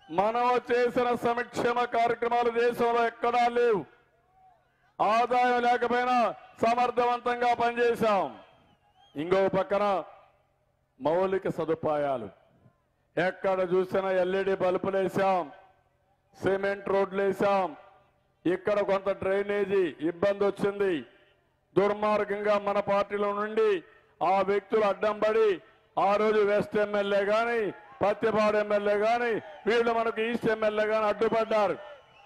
మనం చేసిన సంక్షేమ కార్యక్రమాలు దేశంలో ఎక్కడా లేవు ఆదాయం లేకపోయినా సమర్థవంతంగా పనిచేశాం ఇంకో పక్కన మౌలిక సదుపాయాలు ఎక్కడ చూసినా ఎల్ఈడి బల్బులు వేసాం సిమెంట్ రోడ్లు వేసాం ఇక్కడ కొంత డ్రైనేజీ ఇబ్బంది వచ్చింది దుర్మార్గంగా మన పార్టీలో నుండి ఆ వ్యక్తులు అడ్డం పడి ఆ రోజు వెస్ట్ ఎమ్మెల్యే గాని పత్తిపాడు ఎమ్మెల్యే గాని వీళ్ళు మనకు ఈస్ట్ ఎమ్మెల్యే గాని అడ్డుపడ్డారు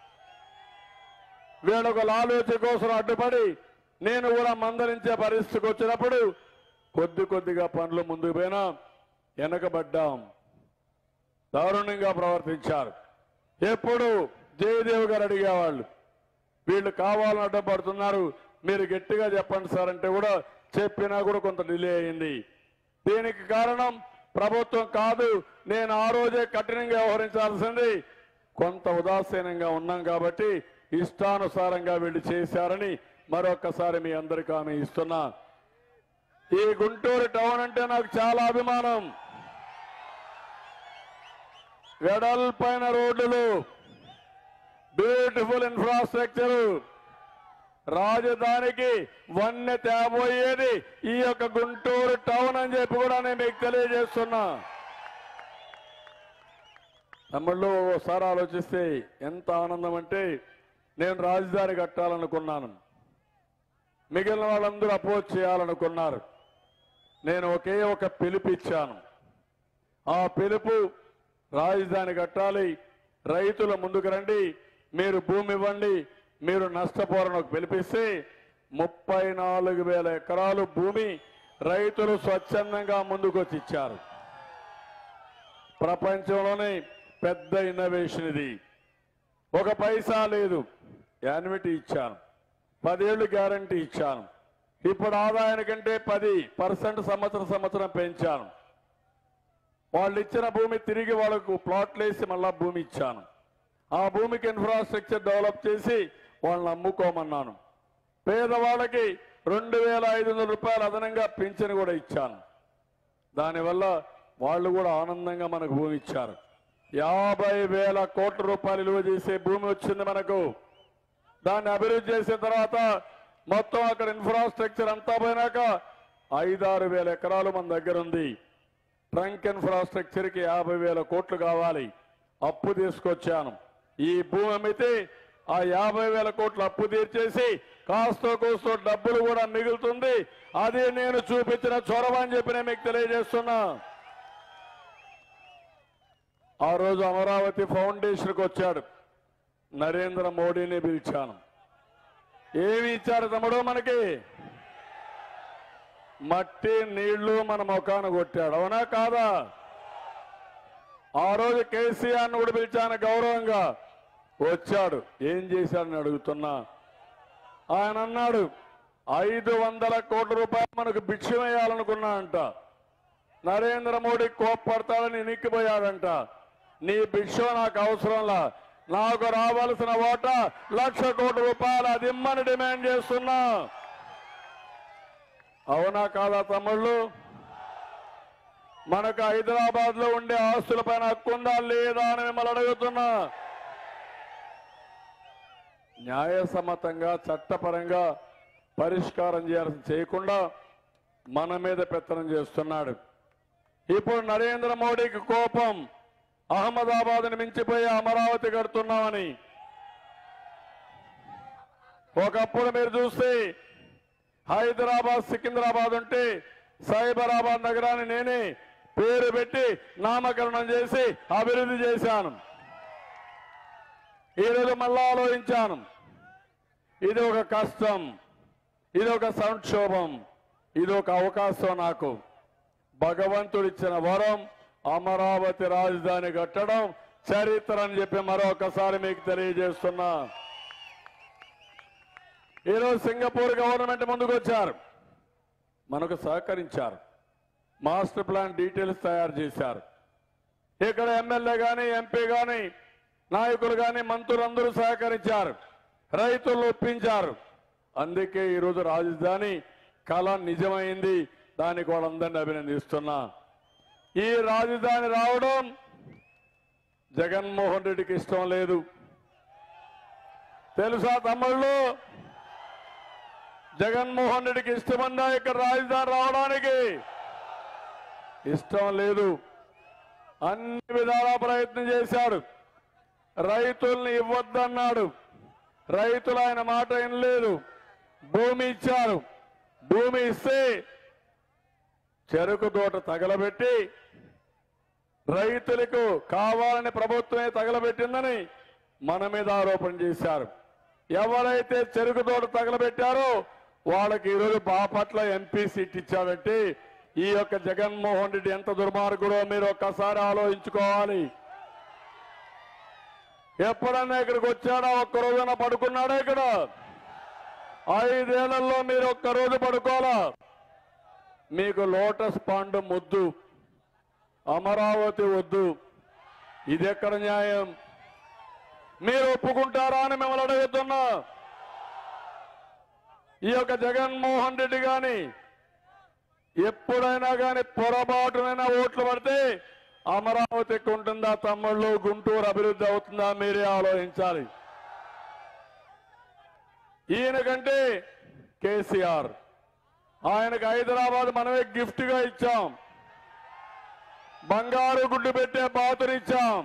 వీళ్ళకు ఆలోచన కోసం అడ్డుపడి నేను కూడా మందలించే పరిస్థితికి వచ్చినప్పుడు కొద్ది కొద్దిగా పనులు ముందుకు పోయినా వెనకబడ్డాం దారుణంగా ప్రవర్తించారు ఎప్పుడు జయదేవ్ గారు అడిగేవాళ్ళు వీళ్ళు కావాలని అడ్డపడుతున్నారు మీరు గట్టిగా చెప్పండి సార్ అంటే కూడా చెప్పినా కూడా కొంత డిలే అయింది దీనికి కారణం ప్రభుత్వం కాదు నేను ఆ రోజే కఠినంగా వ్యవహరించాల్సింది కొంత ఉదాసీనంగా ఉన్నాం కాబట్టి ఇష్టానుసారంగా వీళ్ళు చేశారని మరొకసారి మీ అందరికీ హామీ ఇస్తున్నా ఈ గుంటూరు టౌన్ అంటే నాకు చాలా అభిమానం వెడల్పైన రోడ్లు బ్యూటిఫుల్ ఇన్ఫ్రాస్ట్రక్చర్ రాజధానికి వన్నె తేబోయేది ఈ యొక్క గుంటూరు టౌన్ అని చెప్పి కూడా నేను మీకు తెలియజేస్తున్నా తమ్ముళ్ళు ఓసారి ఆలోచిస్తే ఎంత ఆనందం అంటే నేను రాజధాని కట్టాలనుకున్నాను మిగిలిన వాళ్ళందరూ అపోజ్ చేయాలనుకున్నారు నేను ఒకే ఒక పిలుపు ఇచ్చాను ఆ పిలుపు రాజధాని కట్టాలి రైతుల ముందుకు రండి మీరు భూమి ఇవ్వండి మీరు నష్టపోరని ఒక పిలిపిస్తే ముప్పై నాలుగు వేల ఎకరాలు భూమి రైతులు స్వచ్ఛందంగా ముందుకొచ్చి ఇచ్చారు ప్రపంచంలోనే పెద్ద ఇన్నోవేషన్ ఇది ఒక పైసా లేదు యాన్యుటీ ఇచ్చాను పదేళ్లు గ్యారంటీ ఇచ్చాను ఇప్పుడు ఆదాయానికంటే పది పర్సెంట్ సంవత్సరం సంవత్సరం పెంచాను వాళ్ళు ఇచ్చిన భూమి తిరిగి వాళ్ళకు ప్లాట్లు వేసి మళ్ళా భూమి ఇచ్చాను ఆ భూమికి ఇన్ఫ్రాస్ట్రక్చర్ డెవలప్ చేసి వాళ్ళని అమ్ముకోమన్నాను పేదవాళ్ళకి రెండు వేల ఐదు వందల రూపాయలు అదనంగా పింఛను కూడా ఇచ్చాను దానివల్ల వాళ్ళు కూడా ఆనందంగా మనకు భూమి ఇచ్చారు యాభై వేల కోట్ల రూపాయలు విలువ చేసే భూమి వచ్చింది మనకు దాన్ని అభివృద్ధి చేసిన తర్వాత మొత్తం అక్కడ ఇన్ఫ్రాస్ట్రక్చర్ అంతా పోయినాక ఐదారు వేల ఎకరాలు మన దగ్గర ఉంది ట్రంక్ ఇన్ఫ్రాస్ట్రక్చర్ కి యాభై వేల కోట్లు కావాలి అప్పు తీసుకొచ్చాను ఈ భూమి అమ్మితే ఆ యాభై వేల కోట్లు అప్పు తీర్చేసి కాస్తో కూస్తో డబ్బులు కూడా మిగులుతుంది అది నేను చూపించిన చొరవ అని చెప్పి నేను మీకు తెలియజేస్తున్నా ఆ రోజు అమరావతి ఫౌండేషన్కి వచ్చాడు నరేంద్ర మోడీని పిలిచాను ఏమి ఇచ్చారు తమ్ముడు మనకి మట్టి నీళ్లు మన ముఖాన కొట్టాడు అవునా కాదా ఆ రోజు కేసీఆర్ కూడా పిలిచాను గౌరవంగా వచ్చాడు ఏం చేశాడని అడుగుతున్నా ఆయన అన్నాడు ఐదు వందల కోట్ల రూపాయలు మనకు భిక్ష వేయాలనుకున్నా అంట నరేంద్ర మోడీ కోప్పడతాడని నిక్కిపోయాడంట నీ భిక్ష నాకు అవసరంలా నాకు రావాల్సిన ఓట లక్ష కోట్ల రూపాయలు అది ఇమ్మని డిమాండ్ చేస్తున్నా అవునా కాదా తమ్ముళ్ళు మనకు హైదరాబాద్ లో ఉండే ఆస్తుల పైన హక్కుందా లేదా అని మిమ్మల్ని అడుగుతున్నా న్యాయసమ్మతంగా చట్టపరంగా పరిష్కారం చేయాల్సి చేయకుండా మన మీద పెత్తనం చేస్తున్నాడు ఇప్పుడు నరేంద్ర మోడీకి కోపం అహ్మదాబాద్ని మించిపోయి అమరావతి కడుతున్నామని ఒకప్పుడు మీరు చూస్తే హైదరాబాద్ సికింద్రాబాద్ ఉంటే సైబరాబాద్ నగరాన్ని నేనే పేరు పెట్టి నామకరణం చేసి అభివృద్ధి చేశాను ఈరోజు మళ్ళా ఆలోచించాను ఇది ఒక కష్టం ఇది ఒక సంక్షోభం ఇది ఒక అవకాశం నాకు భగవంతుడిచ్చిన వరం అమరావతి రాజధాని కట్టడం చరిత్ర అని చెప్పి మరొకసారి మీకు తెలియజేస్తున్నా ఈరోజు సింగపూర్ గవర్నమెంట్ ముందుకు వచ్చారు మనకు సహకరించారు మాస్టర్ ప్లాన్ డీటెయిల్స్ తయారు చేశారు ఇక్కడ ఎమ్మెల్యే గాని ఎంపీ గాని నాయకులు గాని మంత్రులందరూ సహకరించారు రైతులు ఒప్పించారు అందుకే ఈరోజు రాజధాని కళ నిజమైంది దానికి వాళ్ళందరినీ అభినందిస్తున్నా ఈ రాజధాని రావడం జగన్మోహన్ రెడ్డికి ఇష్టం లేదు తెలుసా తమ్ముళ్ళు జగన్మోహన్ రెడ్డికి ఇష్టమందా ఇక్కడ రాజధాని రావడానికి ఇష్టం లేదు అన్ని విధాల ప్రయత్నం చేశాడు రైతుల్ని ఇవ్వద్దన్నాడు రైతులు ఆయన మాట వినలేదు భూమి ఇచ్చారు భూమి ఇస్తే చెరుకు తోట తగలబెట్టి రైతులకు కావాలని ప్రభుత్వమే తగలబెట్టిందని మన మీద ఆరోపణ చేశారు ఎవరైతే చెరుకు తోట తగలబెట్టారో వాళ్ళకి ఈరోజు బాపట్ల ఎంపీ సీట్ ఇచ్చాడంటే ఈ యొక్క జగన్మోహన్ రెడ్డి ఎంత దుర్మార్గుడో మీరు ఒక్కసారి ఆలోచించుకోవాలి ఎప్పుడన్నా ఇక్కడికి వచ్చాడా ఒక్క రోజున పడుకున్నాడా ఇక్కడ ఐదేళ్లలో మీరు ఒక్క రోజు పడుకోవాలా మీకు లోటస్ పాండు ముద్దు అమరావతి వద్దు ఇది ఎక్కడ న్యాయం మీరు ఒప్పుకుంటారా అని మిమ్మల్ని అడుగుతున్నా ఈ యొక్క జగన్మోహన్ రెడ్డి గాని ఎప్పుడైనా గాని పొరపాటునైనా ఓట్లు పడితే అమరావతి ఎక్కువ ఉంటుందా తమ్ముళ్ళు గుంటూరు అభివృద్ధి అవుతుందా మీరే ఆలోచించాలి ఈయన కంటే కేసీఆర్ ఆయనకు హైదరాబాద్ మనమే గిఫ్ట్ గా ఇచ్చాం బంగారు గుడ్డు పెట్టే బాతులు ఇచ్చాం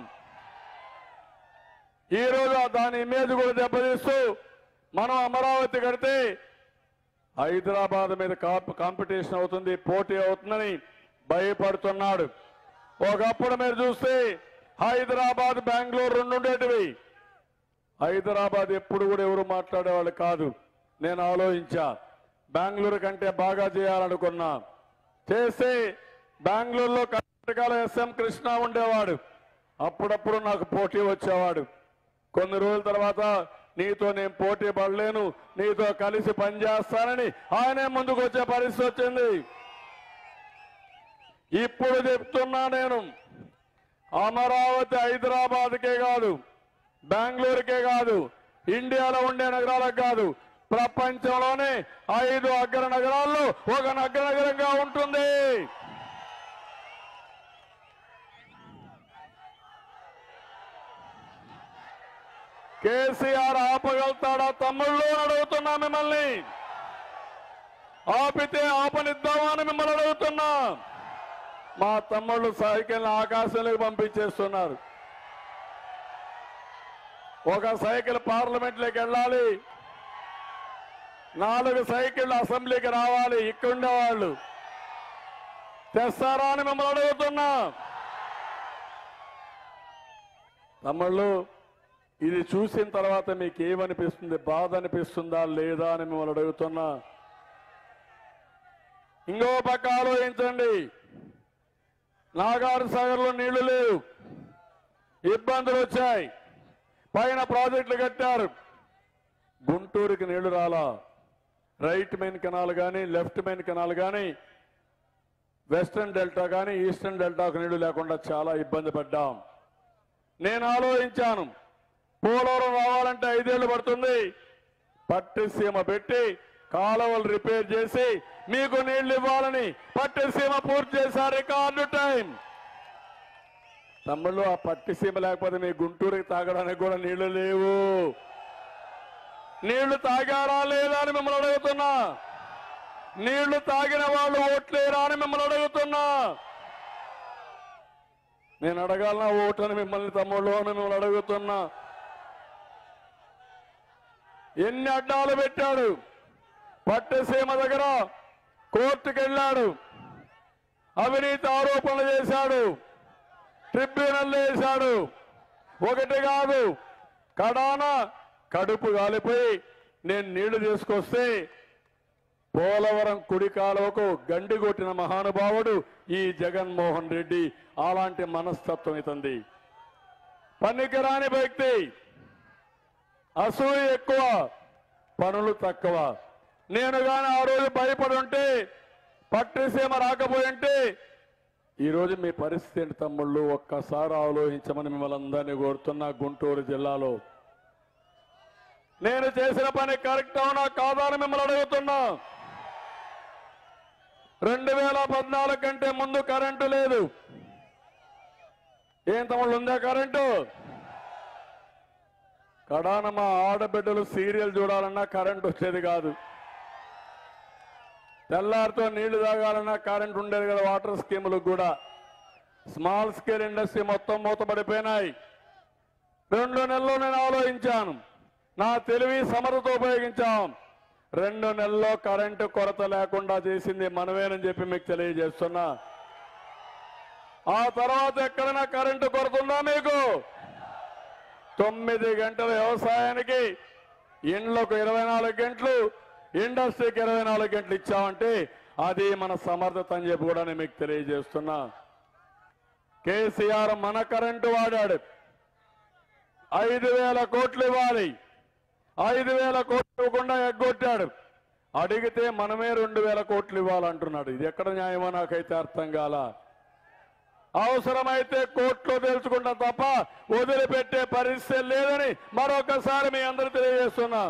ఈ రోజు దాని ఇమేజ్ కూడా దెబ్బతీస్తూ మనం అమరావతి కడితే హైదరాబాద్ మీద కాంప- కాంపిటీషన్ అవుతుంది పోటీ అవుతుందని భయపడుతున్నాడు ఒకప్పుడు మీరు చూస్తే హైదరాబాద్ బెంగళూరు రెండు ఉండేటివి హైదరాబాద్ ఎప్పుడు కూడా ఎవరు మాట్లాడేవాళ్ళు కాదు నేను ఆలోచించా బెంగళూరు కంటే బాగా చేయాలనుకున్నా చేస్తే బెంగళూరులో కర్ణాటకలో ఎస్ఎం కృష్ణ ఉండేవాడు అప్పుడప్పుడు నాకు పోటీ వచ్చేవాడు కొన్ని రోజుల తర్వాత నీతో నేను పోటీ పడలేను నీతో కలిసి పనిచేస్తానని ఆయనే ముందుకు వచ్చే పరిస్థితి వచ్చింది ఇప్పుడు చెప్తున్నా నేను అమరావతి హైదరాబాద్కే కాదు బెంగళూరుకే కాదు ఇండియాలో ఉండే నగరాలకు కాదు ప్రపంచంలోనే ఐదు అగ్ర నగరాల్లో ఒక నగర నగరంగా ఉంటుంది కేసీఆర్ ఆపగలుగుతాడా తమ్ముళ్ళు అని అడుగుతున్నా మిమ్మల్ని ఆపితే ఆపనిద్దామా అని మిమ్మల్ని అడుగుతున్నా మా తమ్ముళ్ళు సైకిల్ ఆకాశంలోకి పంపించేస్తున్నారు ఒక సైకిల్ పార్లమెంట్లోకి వెళ్ళాలి నాలుగు సైకిళ్ళు అసెంబ్లీకి రావాలి ఇక్కడుండే వాళ్ళు తెస్తారా అని మిమ్మల్ని అడుగుతున్నా తమ్ముళ్ళు ఇది చూసిన తర్వాత మీకు ఏమనిపిస్తుంది బాధ అనిపిస్తుందా లేదా అని మిమ్మల్ని అడుగుతున్నా ఇంకో పక్క ఆలోచించండి నాగార్ సాగర్లో నీళ్లు లేవు ఇబ్బందులు వచ్చాయి పైన ప్రాజెక్టులు కట్టారు గుంటూరుకి నీళ్లు రాలా రైట్ మెయిన్ కెనాల్ కానీ లెఫ్ట్ మెయిన్ కెనాల్ కానీ వెస్టర్న్ డెల్టా కానీ ఈస్టర్న్ డెల్టాకు నీళ్లు లేకుండా చాలా ఇబ్బంది పడ్డాం నేను ఆలోచించాను పోలవరం రావాలంటే ఐదేళ్లు పడుతుంది పట్టిసీమ పెట్టి కాలువలు రిపేర్ చేసి మీకు నీళ్లు ఇవ్వాలని పట్టిసీమ పూర్తి చేశారు రికార్డు టైం తమ్ముళ్ళు ఆ పట్టిసీమ లేకపోతే మీ గుంటూరుకి తాగడానికి కూడా నీళ్లు లేవు నీళ్లు తాగారా లేదా అని మిమ్మల్ని అడుగుతున్నా నీళ్లు తాగిన వాళ్ళు ఓట్లేరా అని మిమ్మల్ని అడుగుతున్నా నేను అడగాలనా ఓటని మిమ్మల్ని తమ్ముళ్ళు అని మిమ్మల్ని అడుగుతున్నా ఎన్ని అడ్డాలు పెట్టాడు పట్టసీమ దగ్గర కోర్టుకు వెళ్ళాడు అవినీతి ఆరోపణలు చేశాడు ట్రిబ్యునల్ వేశాడు ఒకటి కాదు కడాన కడుపు కాలిపోయి నేను నీళ్లు తీసుకొస్తే పోలవరం కుడి కాలువకు గండి కొట్టిన మహానుభావుడు ఈ జగన్మోహన్ రెడ్డి అలాంటి మనస్తత్వం ఇతంది పనికిరాని వ్యక్తి అసూయ ఎక్కువ పనులు తక్కువ నేను గాని ఆ రోజు భయపడి ఉంటే పట్టిసీమ రాకపోయి ఉంటే ఈ రోజు మీ పరిస్థితి ఏంటి తమ్ముళ్ళు ఒక్కసారి ఆలోచించమని మిమ్మల్ని అందరినీ కోరుతున్నా గుంటూరు జిల్లాలో నేను చేసిన పని కరెక్ట్ అవునా కాదా అని మిమ్మల్ని అడుగుతున్నా రెండు వేల పద్నాలుగు కంటే ముందు కరెంటు లేదు ఏం తమ్ముళ్ళు ఉందా కరెంటు కడాన మా ఆడబిడ్డలు సీరియల్ చూడాలన్నా కరెంట్ వచ్చేది కాదు తెల్లారితో నీళ్లు తాగాలన్నా కరెంట్ ఉండేది కదా వాటర్ స్కీములకు కూడా స్మాల్ స్కేల్ ఇండస్ట్రీ మొత్తం మూతపడిపోయినాయి రెండు నెలలు నేను ఆలోచించాను నా తెలివి సమర్థతో ఉపయోగించాం రెండు నెలల్లో కరెంటు కొరత లేకుండా చేసింది మనమేనని చెప్పి మీకు తెలియజేస్తున్నా ఆ తర్వాత ఎక్కడైనా కరెంటు కొరత ఉందా మీకు తొమ్మిది గంటల వ్యవసాయానికి ఇండ్లకు ఇరవై నాలుగు గంటలు ఇండస్ట్రీకి ఇరవై నాలుగు గంటలు ఇచ్చామంటే అది మన సమర్థత అని చెప్పి కూడా నేను మీకు తెలియజేస్తున్నా కేసీఆర్ మన కరెంటు వాడాడు ఐదు వేల కోట్లు ఇవ్వాలి ఐదు వేల కోట్లు ఇవ్వకుండా ఎగ్గొట్టాడు అడిగితే మనమే రెండు వేల కోట్లు ఇవ్వాలంటున్నాడు ఇది ఎక్కడ న్యాయమో నాకైతే అర్థం కాల అవసరమైతే కోర్టులో తెలుసుకుంటాం తప్ప వదిలిపెట్టే పరిస్థితి లేదని మరొకసారి మీ అందరూ తెలియజేస్తున్నా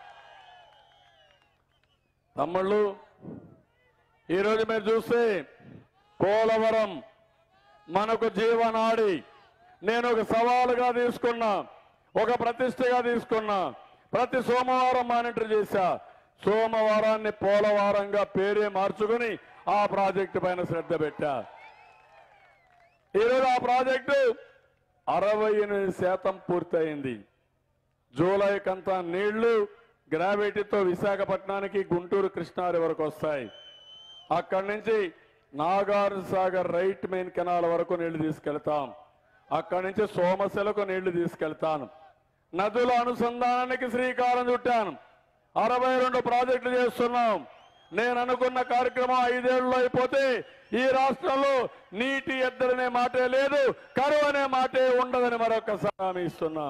తమ్ముళ్ళు ఈరోజు మీరు చూస్తే పోలవరం మనకు జీవనాడి నేను ఒక సవాలుగా తీసుకున్నా ఒక ప్రతిష్టగా తీసుకున్నా ప్రతి సోమవారం మానిటర్ చేశా సోమవారాన్ని పోలవారంగా పేరే మార్చుకుని ఆ ప్రాజెక్టు పైన శ్రద్ధ పెట్టా ఈరోజు ఆ ప్రాజెక్టు అరవై ఎనిమిది శాతం పూర్తయింది జూలై కంతా నీళ్లు గ్రావిటీతో విశాఖపట్నానికి గుంటూరు కృష్ణారి వరకు వస్తాయి అక్కడి నుంచి Nagarjuna Sagar right main canal వరకు నీళ్లు తీసుకెళ్తాం అక్కడి నుంచి సోమశిలకు నీళ్లు తీసుకెళ్తాను నదుల అనుసంధానానికి శ్రీకారం చుట్టాను అరవై రెండు ప్రాజెక్టులు చేస్తున్నాం నేను అనుకున్న కార్యక్రమం ఐదేళ్లలో అయిపోతే ఈ రాష్ట్రంలో నీటి ఎద్దడనే మాటే లేదు కరువు అనే మాటే ఉండదని మరొకసారి హామీ ఇస్తున్నా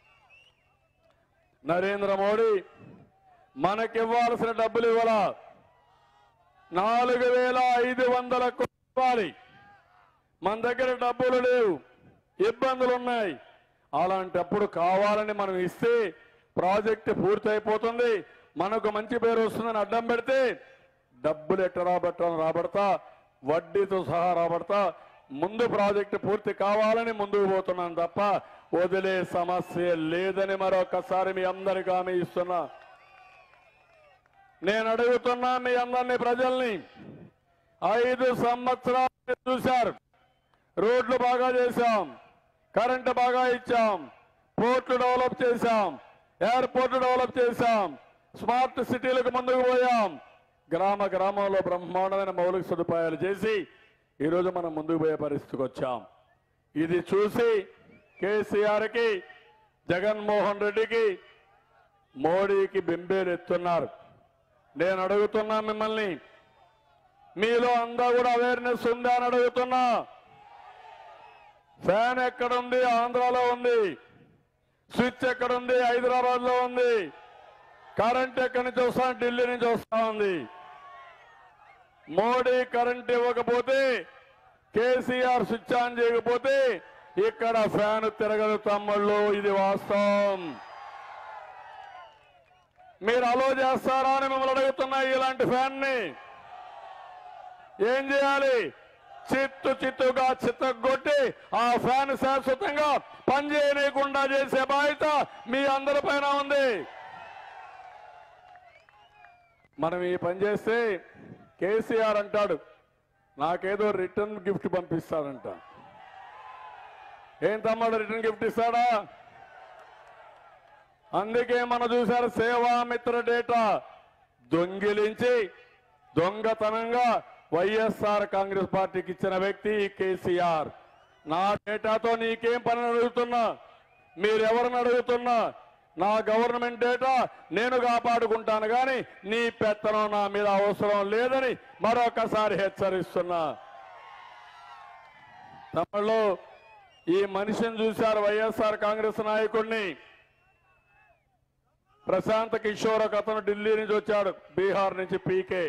నరేంద్ర మోడీ మనకివ్వాల్సిన డబ్బులు ఇవ్వాలా నాలుగు వేల ఐదు వందల కోట్లు ఇవ్వాలి మన దగ్గర డబ్బులు లేవు ఇబ్బందులు ఉన్నాయి అలాంటప్పుడు కావాలని మనం ఇస్తే ప్రాజెక్టు పూర్తయిపోతుంది మనకు మంచి పేరు వస్తుందని అడ్డం పెడితే డబ్బులు ఎట్ట రాబట్టాలని రాబడతా వడ్డీతో సహా రాబడతా ముందు ప్రాజెక్టు పూర్తి కావాలని ముందుకు పోతున్నాను తప్ప వదిలే సమస్య లేదని మరొకసారి మీ అందరికీ హామీ ఇస్తున్నా నేను అడుగుతున్నా మీ అందరినీ ప్రజల్ని ఐదు సంవత్సరాలు చూశారు రోడ్లు బాగా చేశాం కరెంటు బాగా ఇచ్చాం పోర్ట్లు డెవలప్ చేశాం ఎయిర్పోర్ట్ డెవలప్ చేశాం స్మార్ట్ సిటీలకు ముందుకు పోయాం గ్రామ గ్రామంలో బ్రహ్మాండమైన మౌలిక సదుపాయాలు చేసి ఈరోజు మనం ముందుకు పోయే పరిస్థితికి వచ్చాం ఇది చూసి కేసీఆర్కి జగన్మోహన్ రెడ్డికి మోడీకి బెంబేలు ఎత్తున్నారు నేను అడుగుతున్నా మిమ్మల్ని మీలో అందా కూడా అవేర్నెస్ ఉందా అని అడుగుతున్నా ఫ్యాన్ ఎక్కడుంది ఆంధ్రాలో ఉంది స్విచ్ ఎక్కడుంది హైదరాబాద్ లో ఉంది కరెంట్ ఎక్కడి నుంచి వస్తా ఢిల్లీ నుంచి వస్తా ఉంది మోడీ కరెంట్ ఇవ్వకపోతే కేసీఆర్ స్విచ్ ఆన్ చేయకపోతే ఇక్కడ ఫ్యాన్ తిరగదు తమ్ముళ్ళు ఇది వాస్తవం మీరు అలో చేస్తారా అని మిమ్మల్ని అడుగుతున్నా ఇలాంటి ఫ్యాన్ ని ఏం చేయాలి చిత్తు చిత్తుగా చిత్తగొట్టి ఆ ఫ్యాన్ శాశ్వతంగా పనిచేయనీయకుండా చేసే బాధ్యత మీ అందరి పైన ఉంది మనం ఈ పని చేస్తే కేసీఆర్ అంటాడు నాకేదో రిటర్న్ గిఫ్ట్ పంపిస్తాడంట ఏం తమ్ముడు రిటర్న్ గిఫ్ట్ ఇస్తాడా అందుకే మనం చూశారు సేవామిత్ర డేటా దొంగిలించి దొంగతనంగా వైఎస్ఆర్ కాంగ్రెస్ పార్టీకి ఇచ్చిన వ్యక్తి ఈ కేసీఆర్ నా డేటాతో నీకేం పని అడుగుతున్నా మీరెవరిని అడుగుతున్నా నా గవర్నమెంట్ డేటా నేను కాపాడుకుంటాను కానీ నీ పెత్తనం నా మీద అవసరం లేదని మరొకసారి హెచ్చరిస్తున్నా తమిళలో ఈ మనిషిని చూశారు వైఎస్ఆర్ కాంగ్రెస్ నాయకుడిని ప్రశాంత్ కిషోర్ ఒక అతను ఢిల్లీ నుంచి వచ్చాడు బీహార్ నుంచి పీకే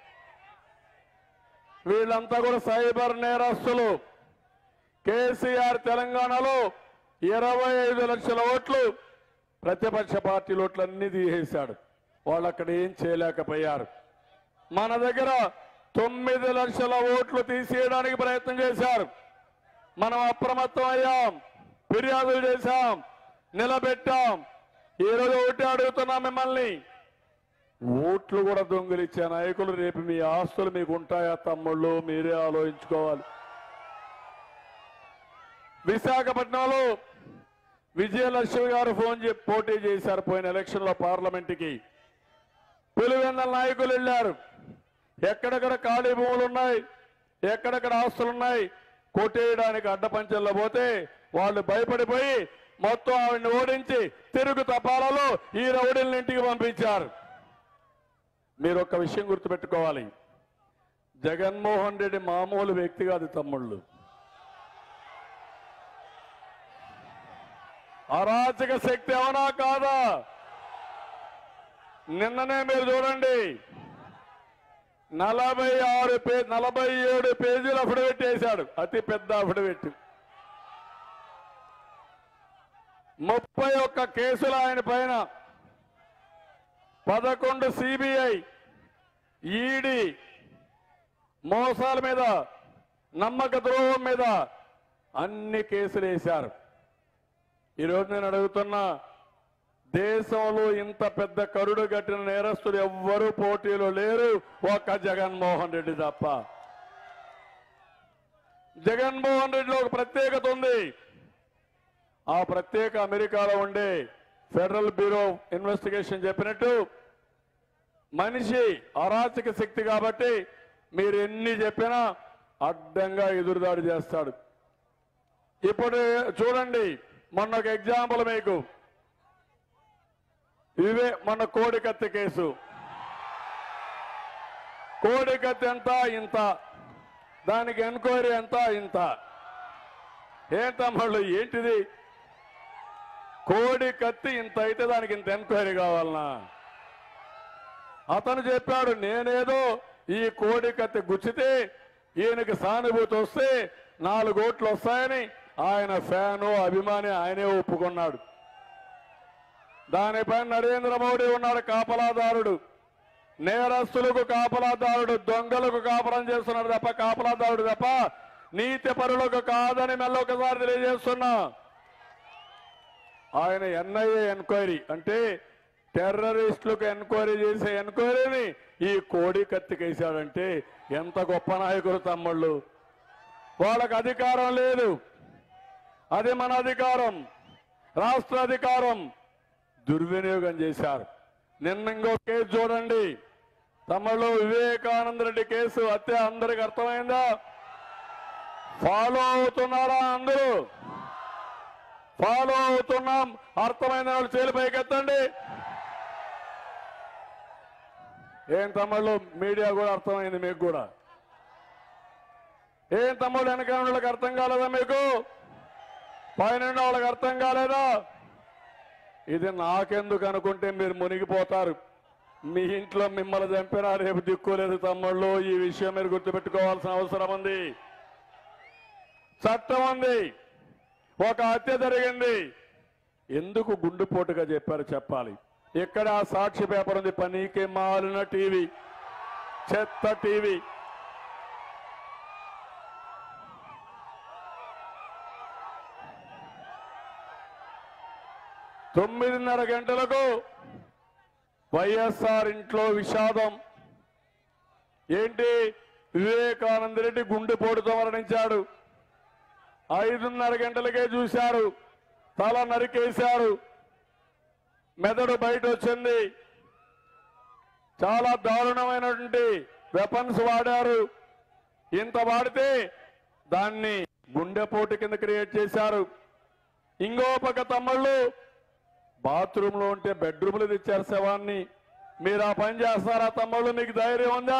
వీళ్ళంతా కూడా సైబర్ నేరస్తులు కేసీఆర్ తెలంగాణలో ఇరవై ఐదు లక్షల ఓట్లు ప్రతిపక్ష పార్టీల ఓట్లన్నీ తీసేశాడు వాళ్ళు అక్కడ ఏం చేయలేకపోయారు మన దగ్గర తొమ్మిది లక్షల ఓట్లు తీసేయడానికి ప్రయత్నం చేశారు మనం అప్రమత్తం అయ్యాం ఫిర్యాదులు చేశాం నిలబెట్టాం ఈ రోజు ఒకటి అడుగుతున్నాం మిమ్మల్ని ఓట్లు కూడా దొంగిలిచ్చే నాయకులు రేపు మీ ఆస్తులు మీకు ఉంటాయా తమ్ముళ్ళు మీరే ఆలోచించుకోవాలి విశాఖపట్నంలో విజయలక్ష్మి గారు ఫోన్ చెప్పి పోటీ చేశారు పోయిన ఎలక్షన్ లో పార్లమెంట్కి పులివెందల నాయకులు వెళ్ళారు ఎక్కడెక్కడ ఖాళీ భూములు ఉన్నాయి ఎక్కడెక్కడ ఆస్తులు ఉన్నాయి కొట్టేయడానికి అడ్డపంచల్లో పోతే వాళ్ళు భయపడిపోయి మొత్తం ఆవిడని ఓడించి తిరుగు తపాలలో ఈ రౌడీలను ఇంటికి పంపించారు మీరు ఒక విషయం గుర్తుపెట్టుకోవాలి జగన్మోహన్ రెడ్డి మామూలు వ్యక్తి కాదు తమ్ముళ్ళు అరాచక శక్తి అవునా కాదా నిన్ననే మీరు చూడండి నలభై ఆరు పే నలభై ఏడు పేజీలు అఫిడవిట్ వేశాడు అతి పెద్ద అఫిడవిట్ ముప్పై ఒక్క కేసులు ఆయన పైన పదకొండు సిబిఐ ఈడీ మోసాల మీద నమ్మక ద్రోహం మీద అన్ని కేసులు వేశారు ఈరోజు నేను అడుగుతున్నా దేశంలో ఇంత పెద్ద కరుడు కట్టిన నేరస్తులు ఎవ్వరూ పోటీలో లేరు ఒక్క జగన్మోహన్ రెడ్డి తప్ప జగన్మోహన్ రెడ్డిలో ఒక ప్రత్యేకత ఉంది ఆ ప్రత్యేక అమెరికాలో ఉండే ఫెడరల్ బ్యూరో ఇన్వెస్టిగేషన్ చెప్పినట్టు మనిషి అరాచక శక్తి కాబట్టి మీరు ఎన్ని చెప్పినా అడ్డంగా ఎదురుదాడి చేస్తాడు ఇప్పుడు చూడండి మొన్న ఒక ఎగ్జాంపుల్ మీకు ఇవే మొన్న కోడికత్తి కేసు కోడికత్తి ఎంత ఇంత దానికి ఎంక్వైరీ ఎంత ఇంత ఏంటమ్మళ్ళు ఏంటిది కోడి కత్తి ఇంత అయితే దానికి ఇంత ఎంక్వైరీ కావాలనా అతను చెప్పాడు నేనేదో ఈ కోడి కత్తి గుచ్చితే ఈయనకి సానుభూతి వస్తే నాలుగు ఓట్లు వస్తాయని ఆయన ఫ్యాను అభిమాని ఆయనే ఒప్పుకున్నాడు దానిపైన నరేంద్ర మోడీ ఉన్నాడు కాపలాదారుడు నేరస్తులకు కాపలాదారుడు దొంగలకు కాపలం చేస్తున్నాడు తప్ప కాపలాదారుడు తప్ప నీతి పరులకు కాదని మెల్ల ఒకసారి తెలియజేస్తున్నా ఆయన ఎన్ఐఏ ఎంక్వైరీ అంటే టెర్రరిస్టులకు ఎంక్వైరీ చేసే ఎంక్వైరీని ఈ కోడి కత్తికేశాడంటే ఎంత గొప్ప నాయకులు తమ్ముళ్ళు వాళ్ళకు అధికారం లేదు అది మన అధికారం రాష్ట్ర అధికారం దుర్వినియోగం చేశారు నిన్న ఇంకో కేసు చూడండి తమలో వివేకానంద రెడ్డి కేసు హత్య అందరికి అర్థమైందా ఫాలో అవుతున్నారా అందరూ ఫాలో అవుతున్నాం అర్థమైన వాళ్ళు చేలు పైకెత్తండి ఏం తమ్ముళ్ళు మీడియా కూడా అర్థమైంది మీకు కూడా ఏం తమ్ముళ్ళు వెనక వాళ్ళకి అర్థం కాలేదా మీకు పైన వాళ్ళకి అర్థం కాలేదా ఇది నాకెందుకు అనుకుంటే మీరు మునిగిపోతారు మీ ఇంట్లో మిమ్మల్ని చంపినా రేపు దిక్కులేదు తమ్ముళ్ళు ఈ విషయం మీరు గుర్తుపెట్టుకోవాల్సిన అవసరం ఉంది చట్టం ఉంది ఒక హత్య జరిగింది ఎందుకు గుండెపోటుగా చెప్పారు చెప్పాలి ఇక్కడ ఆ సాక్షి పేపర్ ఉంది పనికి మాలిన టీవీ చెత్త టీవీ తొమ్మిదిన్నర గంటలకు వైఎస్ఆర్ ఇంట్లో విషాదం ఏంటి వివేకానంద రెడ్డి గుండెపోటుతో మరణించాడు ఐదున్నర గంటలకే చూశారు తల నరికేశారు మెదడు బయట వచ్చింది చాలా దారుణమైనటువంటి వెపన్స్ వాడారు ఇంత వాడితే దాన్ని గుండెపోటు కింద క్రియేట్ చేశారు ఇంకో పక్క తమ్ముళ్ళు బాత్రూమ్ లో ఉంటే బెడ్రూమ్లు తెచ్చారు శవాన్ని మీరు ఆ పని చేస్తారా తమ్ముళ్ళు మీకు ధైర్యం ఉందా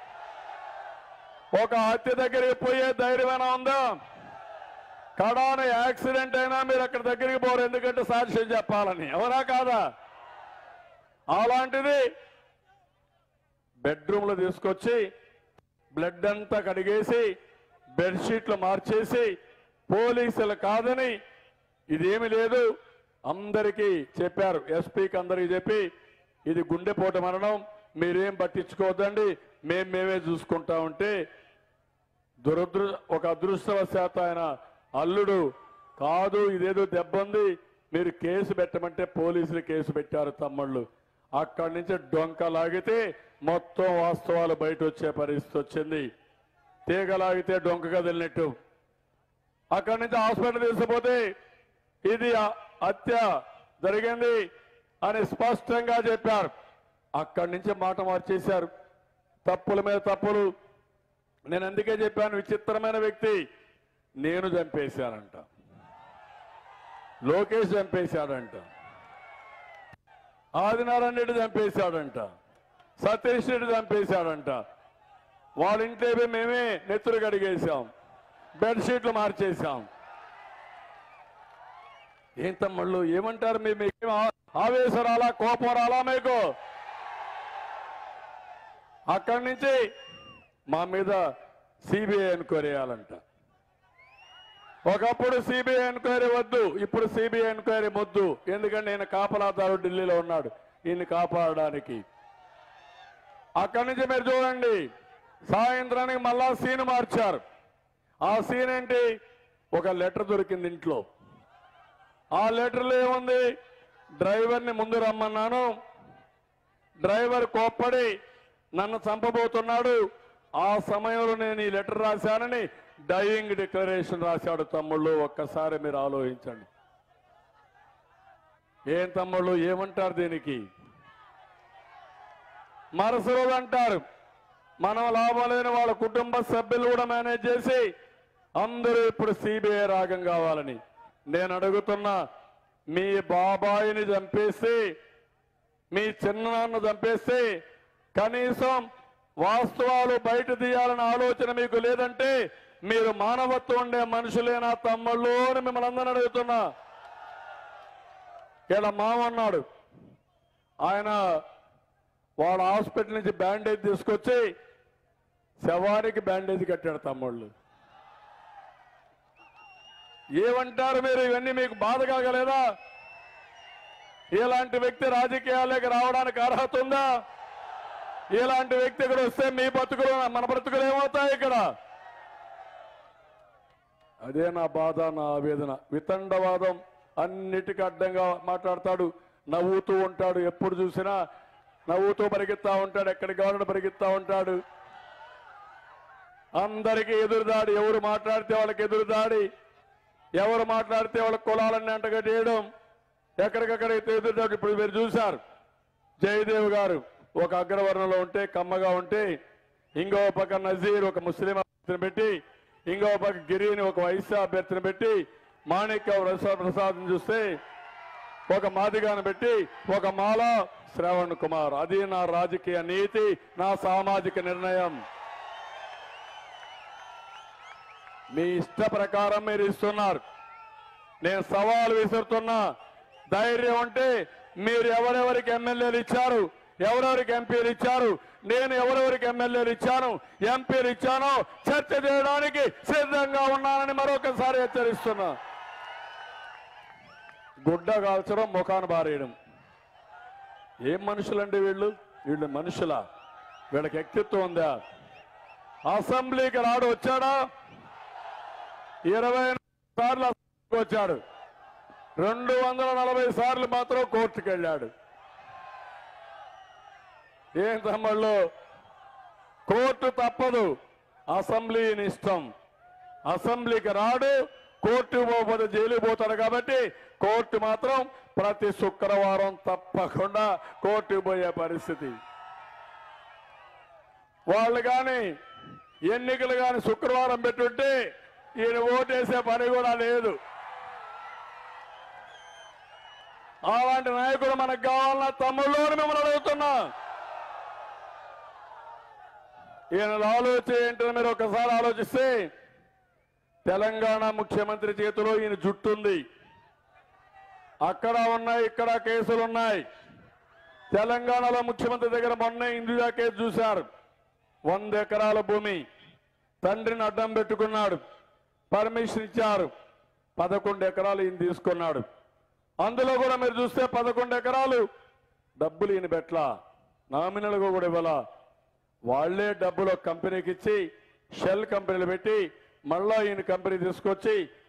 ఒక హత్య దగ్గరికి పోయే ధైర్యమైనా ఉందా కడాన యాక్సిడెంట్ అయినా మీరు అక్కడ దగ్గరికి పోరు ఎందుకంటే సాక్ష్యం చెప్పాలని ఎవరా కాదా అలాంటిది బెడ్రూమ్ లో తీసుకొచ్చి బ్లడ్ అంతా కడిగేసి బెడ్షీట్లు మార్చేసి పోలీసులు కాదని ఇదేమి లేదు అందరికీ చెప్పారు ఎస్పీకి అందరికీ చెప్పి ఇది గుండెపోటు మరణం మీరేం పట్టించుకోవద్దండి మేం మేమే చూసుకుంటా ఉంటే దురదృ ఒక అదృష్టవశాత్తు ఆయన అల్లుడు కాదు ఇదేదో దెబ్బ ఉంది మీరు కేసు పెట్టమంటే పోలీసులు కేసు పెట్టారు తమ్ముళ్ళు అక్కడి నుంచి డొంక లాగితే మొత్తం వాస్తవాలు బయట వచ్చే పరిస్థితి వచ్చింది తీగ లాగితే డొంక కదిలినట్టు అక్కడి నుంచి హాస్పిటల్ తీసుకుపోతే ఇది అ- హత్య జరిగింది అని స్పష్టంగా చెప్పారు అక్కడి నుంచి మాట మార్చేశారు తప్పుల మీద తప్పులు నేను అందుకే చెప్పాను విచిత్రమైన వ్యక్తి నేను చంపేశానంట లోకేష్ చంపేశాడంట ఆదినారాయణ రెడ్డి చంపేశాడంట సతీష్ రెడ్డి చంపేశాడంట వాళ్ళ ఇంట్లో పోయి మేమే నెత్తురు కడిగేశాం బెడ్షీట్లు మార్చేశాం ఏం తమ్ముళ్ళు ఏమంటారు మీ మీకు ఆవేశం రాలా కోపం రాలా మీకు అక్కడి నుంచి మా మీద సిబిఐ ఎంక్వైరీ చేయాలంట ఒకప్పుడు సిబిఐ ఎంక్వైరీ వద్దు ఇప్పుడు సిబిఐ ఎంక్వైరీ వద్దు ఎందుకంటే నేను కాపలాదారు ఢిల్లీలో ఉన్నాడు ఈయన్ని కాపాడడానికి అక్కడి నుంచి మీరు చూడండి సాయంత్రానికి మళ్ళా సీన్ మార్చారు ఆ సీన్ ఏంటి ఒక లెటర్ దొరికింది ఇంట్లో ఆ లెటర్లో ఏముంది డ్రైవర్ని ముందు రమ్మన్నాను డ్రైవర్ కోప్పడి నన్ను చంపబోతున్నాడు ఆ సమయంలో నేను ఈ లెటర్ రాశానని డయింగ్ డిక్లరేషన్ రాశాడు తమ్ముళ్ళు ఒక్కసారి మీరు ఆలోచించండి ఏం తమ్ముళ్ళు ఏమంటారు దీనికి మరుసటి రోజు అంటారు మనం లాభం లేని వాళ్ళ కుటుంబ సభ్యులు కూడా మేనేజ్ చేసి అందరూ ఇప్పుడు సిబిఐ రాగం కావాలని నేను అడుగుతున్నా మీ బాబాయిని చంపేసి మీ చిన్నాన్న చంపేస్తే కనీసం వాస్తవాలు బయట తీయాలన్న ఆలోచన మీకు లేదంటే మీరు మానవత్వం ఉండే మనుషులేనా తమ్ముళ్ళు అని మిమ్మల్ని అందరిని అడుగుతున్నా ఇలా మామన్నాడు ఆయన వాళ్ళ హాస్పిటల్ నుంచి బ్యాండేజ్ తీసుకొచ్చి శవానికి బ్యాండేజ్ కట్టాడు తమ్ముళ్ళు ఏమంటారు మీరు ఇవన్నీ మీకు బాధ కాగలేదా ఇలాంటి వ్యక్తి రాజకీయాల్లోకి రావడానికి అర్హత ఉందా ఇలాంటి వ్యక్తి ఇక్కడ వస్తే మీ బతుకులు మన బ్రతుకులు ఏమవుతాయి ఇక్కడ అదే నా బాధ నా ఆవేదన వితండవాదం అన్నిటికీ అడ్డంగా మాట్లాడతాడు నవ్వుతూ ఉంటాడు ఎప్పుడు చూసినా నవ్వుతూ పరిగెత్తా ఉంటాడు ఎక్కడికి కావాలని పరిగెత్తా ఉంటాడు అందరికీ ఎదురుదాడి ఎవరు మాట్లాడితే వాళ్ళకి ఎదురుదాడి ఎవరు మాట్లాడితే వాళ్ళ కులాలన్నీ అంటగట్టేయడం ఎక్కడికక్కడైతే ఎదురుదాడి ఇప్పుడు మీరు చూశారు జయదేవ్ గారు ఒక అగ్రవర్ణంలో ఉంటే కమ్మగా ఉంటే ఇంకో పక్క నజీర్ ఒక ముస్లిం అభ్యర్థిని పెట్టి ఇంకో పక్క గిరిని ఒక వైశ్య అభ్యర్థిని పెట్టి మాణిక్య ప్రసాద్ చూస్తే ఒక మాదిగాను పెట్టి ఒక మాల శ్రవణ్ కుమార్ అది నా రాజకీయ నీతి నా సామాజిక నిర్ణయం మీ ఇష్ట ప్రకారం మీరు ఇస్తున్నారు నేను సవాల్ విసురుతున్నా ధైర్యం ఉంటే మీరు ఎవరెవరికి ఎమ్మెల్యేలు ఇచ్చారు ఎవరెవరికి ఎంపీలు ఇచ్చారు నేను ఎవరెవరికి ఎమ్మెల్యేలు ఇచ్చాను ఎంపీలు ఇచ్చానో చర్చ చేయడానికి సిద్ధంగా ఉన్నానని మరొకసారి హెచ్చరిస్తున్నా గుడ్డ కాల్చడం ముఖాన్ని బారేయడం ఏం మనుషులండి వీళ్ళు వీళ్ళు మనుషులా వీళ్ళకి వ్యక్తిత్వం ఉందా అసెంబ్లీకి రాడు వచ్చాడా ఇరవై సార్లు అసెంబ్లీకి వచ్చాడు రెండు వందల నలభై సార్లు మాత్రం కోర్టుకు వెళ్ళాడు ఏం తమ్ముళ్ళు కోర్టు తప్పదు అసెంబ్లీని ఇష్టం అసెంబ్లీకి రాడు కోర్టు పోకపోతే జైలు పోతాడు కాబట్టి కోర్టు మాత్రం ప్రతి శుక్రవారం తప్పకుండా కోర్టుకు పోయే పరిస్థితి వాళ్ళు కానీ ఎన్నికలు కానీ శుక్రవారం పెట్టుంటే ఈయన ఓటేసే పని కూడా లేదు అలాంటి నాయకుడు మనకు కావాలన్న తమ్ముళ్ళు అని మిమ్మల్ని అడుగుతున్నా ఈయన ఆలోచన ఏంటని మీరు ఒకసారి ఆలోచిస్తే తెలంగాణ ముఖ్యమంత్రి చేతిలో ఈయన జుట్టుంది అక్కడ ఉన్నాయి ఇక్కడ కేసులు ఉన్నాయి తెలంగాణలో ముఖ్యమంత్రి దగ్గర మొన్న ఇందిరా కేసు చూశారు వంద ఎకరాల భూమి తండ్రిని అడ్డం పెట్టుకున్నాడు పర్మిషన్ ఇచ్చారు పదకొండు ఎకరాలు ఈయన తీసుకున్నాడు అందులో కూడా మీరు చూస్తే పదకొండు ఎకరాలు డబ్బులు ఈయన పెట్ల నామినల్గా కూడా ఇవ్వాల వాళ్లే డబ్బులు ఒక కంపెనీకి ఇచ్చి షెల్ కంపెనీలు పెట్టి మళ్ళా ఈయన కంపెనీ తీసుకొచ్చి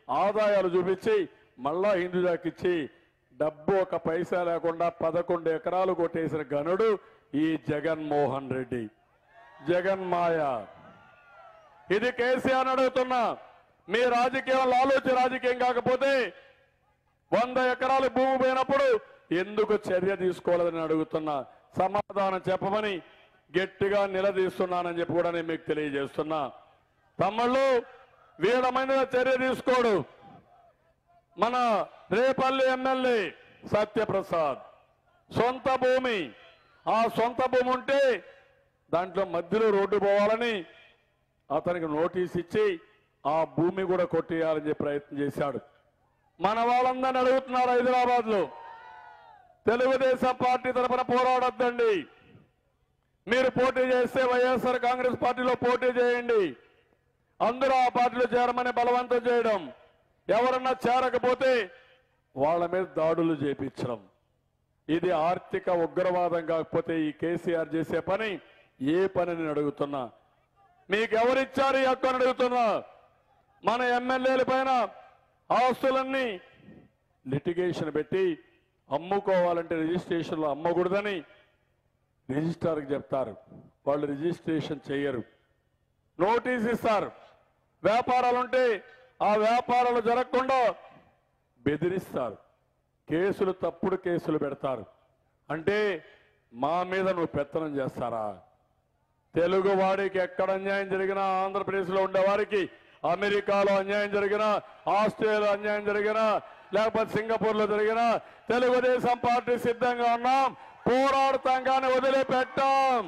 ఆదాయాలు చూపించి మళ్ళా హిందూజాకిచ్చి డబ్బు ఒక పైసా లేకుండా పదకొండు ఎకరాలు కొట్టేసిన గనుడు ఈ జగన్మోహన్ రెడ్డి జగన్ మాయ ఇది కేసీఆర్ అడుగుతున్నా మీ రాజకీయం లాలోచి రాజకీయం కాకపోతే వంద ఎకరాలు భూమి పోయినప్పుడు ఎందుకు చర్య తీసుకోలేదని అడుగుతున్నా సమాధానం చెప్పమని గట్టిగా నిలదీస్తున్నానని చెప్పి కూడా నేను మీకు తెలియజేస్తున్నా తమ్ముళ్ళు వీరమైన చర్య తీసుకోడు మన రేపల్లి ఎమ్మెల్యే సత్యప్రసాద్ సొంత భూమి ఆ సొంత భూమి ఉంటే దాంట్లో మధ్యలో రోడ్డు పోవాలని అతనికి నోటీస్ ఇచ్చి ఆ భూమి కూడా కొట్టేయాలని చెప్పి ప్రయత్నం చేశాడు మన వాళ్ళందరిని అడుగుతున్నారు హైదరాబాద్ లో తెలుగుదేశం పార్టీ తరఫున పోరాడొద్దండి మీరు పోటీ చేస్తే వైఎస్ఆర్ కాంగ్రెస్ పార్టీలో పోటీ చేయండి అందరూ ఆ పార్టీలో చేరమని బలవంతం చేయడం ఎవరన్నా చేరకపోతే వాళ్ళ మీద దాడులు చేపించడం ఇది ఆర్థిక ఉగ్రవాదం కాకపోతే ఈ కేసీఆర్ చేసే పని ఏ పని నేను అడుగుతున్నా మీకు ఎవరిచ్చారు ఈ హక్కు అని అడుగుతున్నా మన ఎమ్మెల్యేల పైన ఆస్తులన్నీ లిటిగేషన్ పెట్టి అమ్ముకోవాలంటే రిజిస్ట్రేషన్లో అమ్మకూడదని రిజిస్ట్రార్కి చెప్తారు వాళ్ళు రిజిస్ట్రేషన్ చేయరు నోటీస్ ఇస్తారు వ్యాపారాలుంటే ఆ వ్యాపారాలు జరగకుండా బెదిరిస్తారు కేసులు తప్పుడు కేసులు పెడతారు అంటే మా మీద నువ్వు పెత్తనం చేస్తారా తెలుగు వాడికి ఎక్కడ అన్యాయం జరిగినా ఆంధ్రప్రదేశ్లో ఉండే వారికి అమెరికాలో అన్యాయం జరిగినా ఆస్ట్రేలియాలో అన్యాయం జరిగినా లేకపోతే సింగపూర్ లో జరిగినా తెలుగుదేశం పార్టీ సిద్ధంగా ఉన్నాం పోరాడతాం కానీ వదిలిపెట్టాం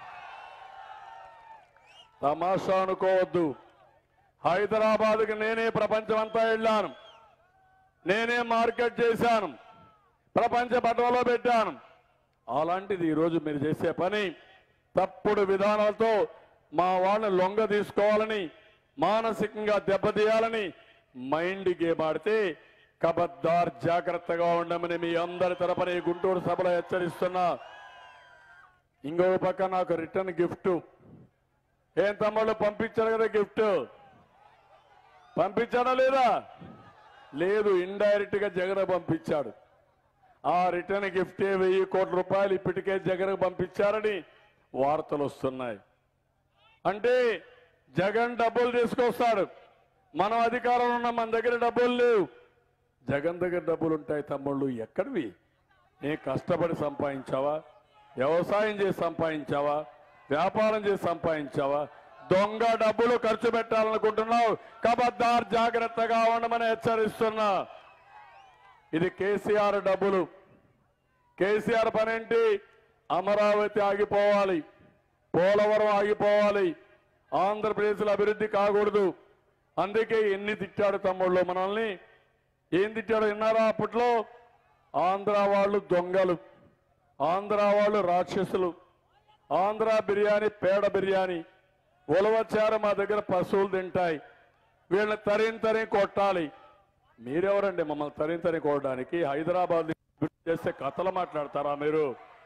తమాషా అనుకోవద్దు హైదరాబాద్కి నేనే ప్రపంచం అంతా వెళ్ళాను నేనే మార్కెట్ చేశాను ప్రపంచ పటంలో పెట్టాను అలాంటిది ఈరోజు మీరు చేసే పని తప్పుడు విధానాలతో మా వాళ్ళని లొంగ తీసుకోవాలని మానసికంగా దెబ్బతీయాలని మైండ్ గేమ్ ఆడితే కబద్దార్ జాగ్రత్తగా ఉండమని మీ అందరి తరపున ఈ గుంటూరు సభలో హెచ్చరిస్తున్నా ఇంకొక పక్క నాకు రిటర్న్ గిఫ్ట్ ఏం తమ్ముళ్ళు పంపించారు కదా గిఫ్ట్ పంపించాడా లేదా లేదు ఇండైరెక్ట్ గా జగన్ పంపించాడు ఆ రిటర్న్ గిఫ్ట్ వెయ్యి కోట్ల రూపాయలు ఇప్పటికే జగన్ పంపించారని వార్తలు వస్తున్నాయి అంటే జగన్ డబ్బులు తీసుకొస్తాడు మనం అధికారంలో ఉన్న మన దగ్గర డబ్బులు లేవు జగన్ దగ్గర డబ్బులు ఉంటాయి తమ్ముళ్ళు ఎక్కడివి నీ కష్టపడి సంపాదించావా వ్యవసాయం చేసి సంపాదించావా వ్యాపారం చేసి సంపాదించావా దొంగ డబ్బులు ఖర్చు పెట్టాలనుకుంటున్నావు కబద్దార్ జాగ్రత్తగా ఉండమని హెచ్చరిస్తున్నా ఇది కేసీఆర్ డబ్బులు కేసీఆర్ పనేంటి అమరావతి ఆగిపోవాలి పోలవరం ఆగిపోవాలి ఆంధ్రప్రదేశ్లో అభివృద్ధి కాకూడదు అందుకే ఎన్ని తిట్టాడు తమ్ముళ్ళు మనల్ని ఏం తిట్టాడు విన్నారా అప్పట్లో ఆంధ్ర వాళ్ళు దొంగలు ఆంధ్ర వాళ్ళు రాక్షసులు ఆంధ్ర బిర్యానీ పేడ బిర్యానీ ఉలవచారు మా దగ్గర పశువులు తింటాయి వీళ్ళని తరిం తరిం కొట్టాలి మీరెవరండి మమ్మల్ని తరిం తరిం కొట్టడానికి హైదరాబాద్ చేస్తే కథలు మాట్లాడతారా మీరు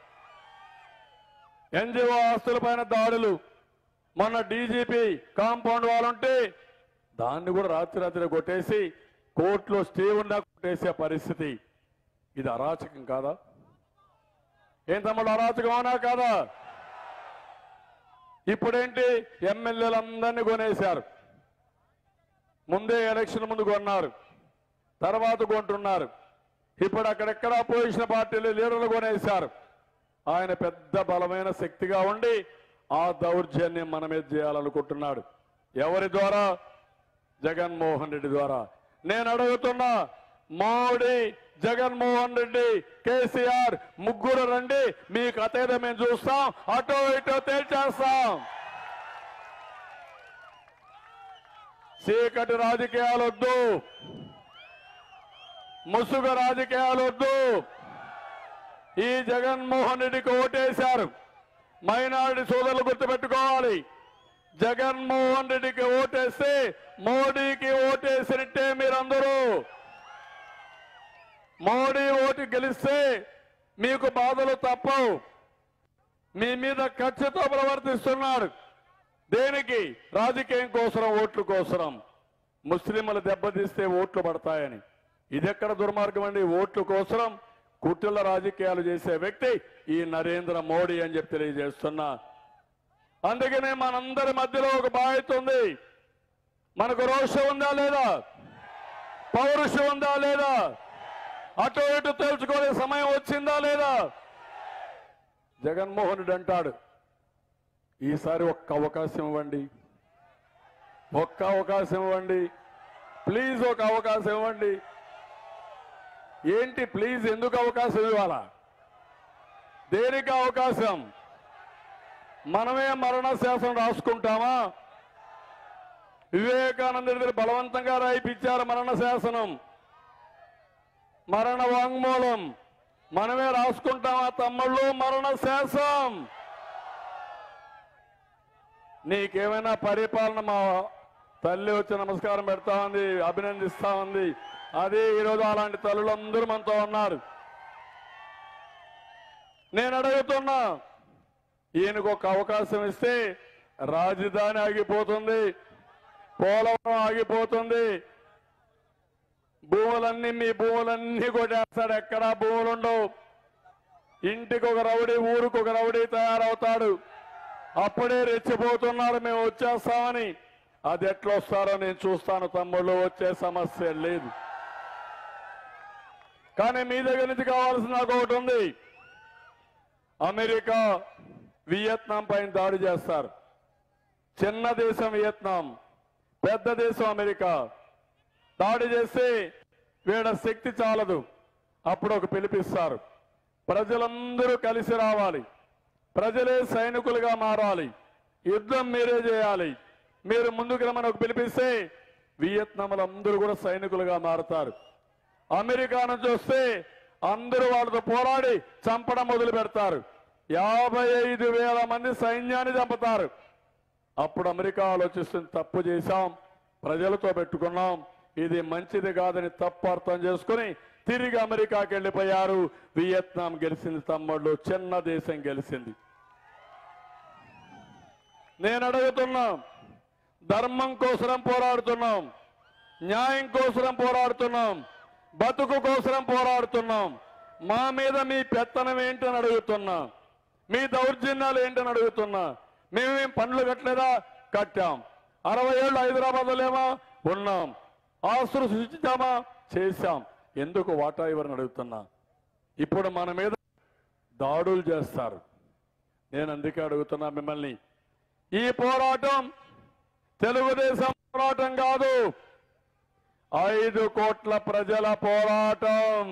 ఎన్జిఓ ఆస్తులపైన దాడులు మొన్న డీజీపీ కాంపౌండ్ వాళ్ళుంటే దాన్ని కూడా రాత్రి రాత్రి కొట్టేసి కోర్టులో స్టే ఉన్నా కొట్టేసే పరిస్థితి ఇది అరాచకం కాదా ఏం తమ్ముడు అరాచకం అవునా కాదా ఇప్పుడేంటి ఎమ్మెల్యేలందరినీ కొనేశారు ముందే ఎలక్షన్ ముందు కొన్నారు తర్వాత కొంటున్నారు ఇప్పుడు అక్కడెక్కడ అపోజిషన్ పార్టీలు లీడర్లు కొనేశారు ఆయన పెద్ద బలమైన శక్తిగా ఉండి ఆ దౌర్జన్యం మన మీద చేయాలనుకుంటున్నాడు ఎవరి ద్వారా జగన్మోహన్ రెడ్డి ద్వారా నేను అడుగుతున్నా మోడీ జగన్మోహన్ రెడ్డి కేసీఆర్ ముగ్గురు రండి మీ కథ ఏదో మేము చూస్తాం అటో ఇటో తేల్చేస్తాం చీకటి రాజకీయాలు వద్దు ముసుగు రాజకీయాలు వద్దు ఈ జగన్మోహన్ రెడ్డికి ఓటేశారు మైనారిటీ సోదరులు గుర్తుపెట్టుకోవాలి జగన్మోహన్ రెడ్డికి ఓటేస్తే మోడీకి ఓటేసినట్టే మీరందరూ మోడీ ఓటు గెలిస్తే మీకు బాధలు తప్పవు మీ మీద కక్షతో ప్రవర్తిస్తున్నాడు దేనికి రాజకీయం కోసరం ఓట్ల కోసరం ముస్లింలు దెబ్బతీస్తే ఓట్లు పడతాయని ఇదెక్కడ దుర్మార్గం అండి ఓట్ల కోసం కుట్రల రాజకీయాలు చేసే వ్యక్తి ఈ నరేంద్ర మోడీ అని చెప్పి తెలియజేస్తున్నా అందుకనే మనందరి మధ్యలో ఒక బాధ్యత ఉంది మనకు రోషం ఉందా లేదా పౌరుషం ఉందా లేదా అటు ఇటు తెలుసుకునే సమయం వచ్చిందా లేదా జగన్మోహన్ రెడ్డి అంటాడు ఈసారి ఒక్క అవకాశం ఇవ్వండి ఒక్క అవకాశం ఇవ్వండి ప్లీజ్ ఒక అవకాశం ఇవ్వండి ఏంటి ప్లీజ్ ఎందుకు అవకాశం ఇవ్వాలా దేనికి అవకాశం మనమే మరణ శాసనం రాసుకుంటామా వివేకానంద రెడ్డి బలవంతంగా రాయిపించారు మరణ శాసనం మరణ వాంగ్మూలం మనమే రాసుకుంటామా తమ్ముళ్ళు మరణ శాసనం నీకేమైనా పరిపాలన మా తల్లి వచ్చి నమస్కారం పెడతా ఉంది అభినందిస్తా ఉంది అదే ఈరోజు అలాంటి తల్లులందరూ మనతో ఉన్నారు నేను అడుగుతున్నా ఈయనకు ఒక అవకాశం ఇస్తే రాజధాని ఆగిపోతుంది పోలవరం ఆగిపోతుంది భూములన్నీ మీ భూములన్నీ కొట్టేస్తాడు ఎక్కడా భూములు ఉండవు ఇంటికి ఒక రౌడీ ఊరికి ఒక రౌడీ తయారవుతాడు అప్పుడే రెచ్చిపోతున్నారు మేము వచ్చేస్తామని అది ఎట్లా వస్తారో నేను చూస్తాను తమ్ముళ్ళు వచ్చే సమస్య లేదు కానీ మీ దగ్గర నుంచి కావాల్సిన నాకు ఒకటి ఉంది అమెరికా వియత్నాం పైన దాడి చేస్తారు చిన్న దేశం వియత్నాం పెద్ద దేశం అమెరికా దాడి చేస్తే వీడ శక్తి చాలదు అప్పుడు ఒక పిలిపిస్తారు ప్రజలందరూ కలిసి రావాలి ప్రజలే సైనికులుగా మారాలి యుద్ధం మీరే చేయాలి మీరు ముందుకు రమ్మని ఒక పిలిపిస్తే వియత్నాంలో అందరూ కూడా సైనికులుగా మారుతారు అమెరికా నుంచి వస్తే అందరూ వాళ్ళతో పోరాడి చంపడం మొదలు పెడతారు యాభై ఐదు వేల మంది సైన్యాన్ని చంపుతారు అప్పుడు అమెరికా ఆలోచిస్తుంది తప్పు చేశాం ప్రజలతో పెట్టుకున్నాం ఇది మంచిది కాదని తప్పు అర్థం చేసుకుని తిరిగి అమెరికాకి వెళ్ళిపోయారు వియత్నాం గెలిచింది తమ్ముళ్ళు చిన్న దేశం గెలిచింది నేను అడుగుతున్నా ధర్మం కోసరం పోరాడుతున్నాం న్యాయం కోసరం పోరాడుతున్నాం బతుకు కోసరం పోరాడుతున్నాం మా మీద మీ పెత్తనం ఏంటని అడుగుతున్నా మీ దౌర్జన్యాలు ఏంటని అడుగుతున్నా మేమేం పనులు కట్టలేదా కట్టాం అరవై ఏళ్ళు హైదరాబాద్ లేమా ఉన్నాం ఆస్తులు సృష్టించామా చేశాం ఎందుకు వాటా ఇవ్వరని అడుగుతున్నా ఇప్పుడు మన మీద దాడులు చేస్తారు నేను అందుకే అడుగుతున్నా మిమ్మల్ని ఈ పోరాటం తెలుగుదేశం పోరాటం కాదు ఐదు కోట్ల ప్రజల పోరాటం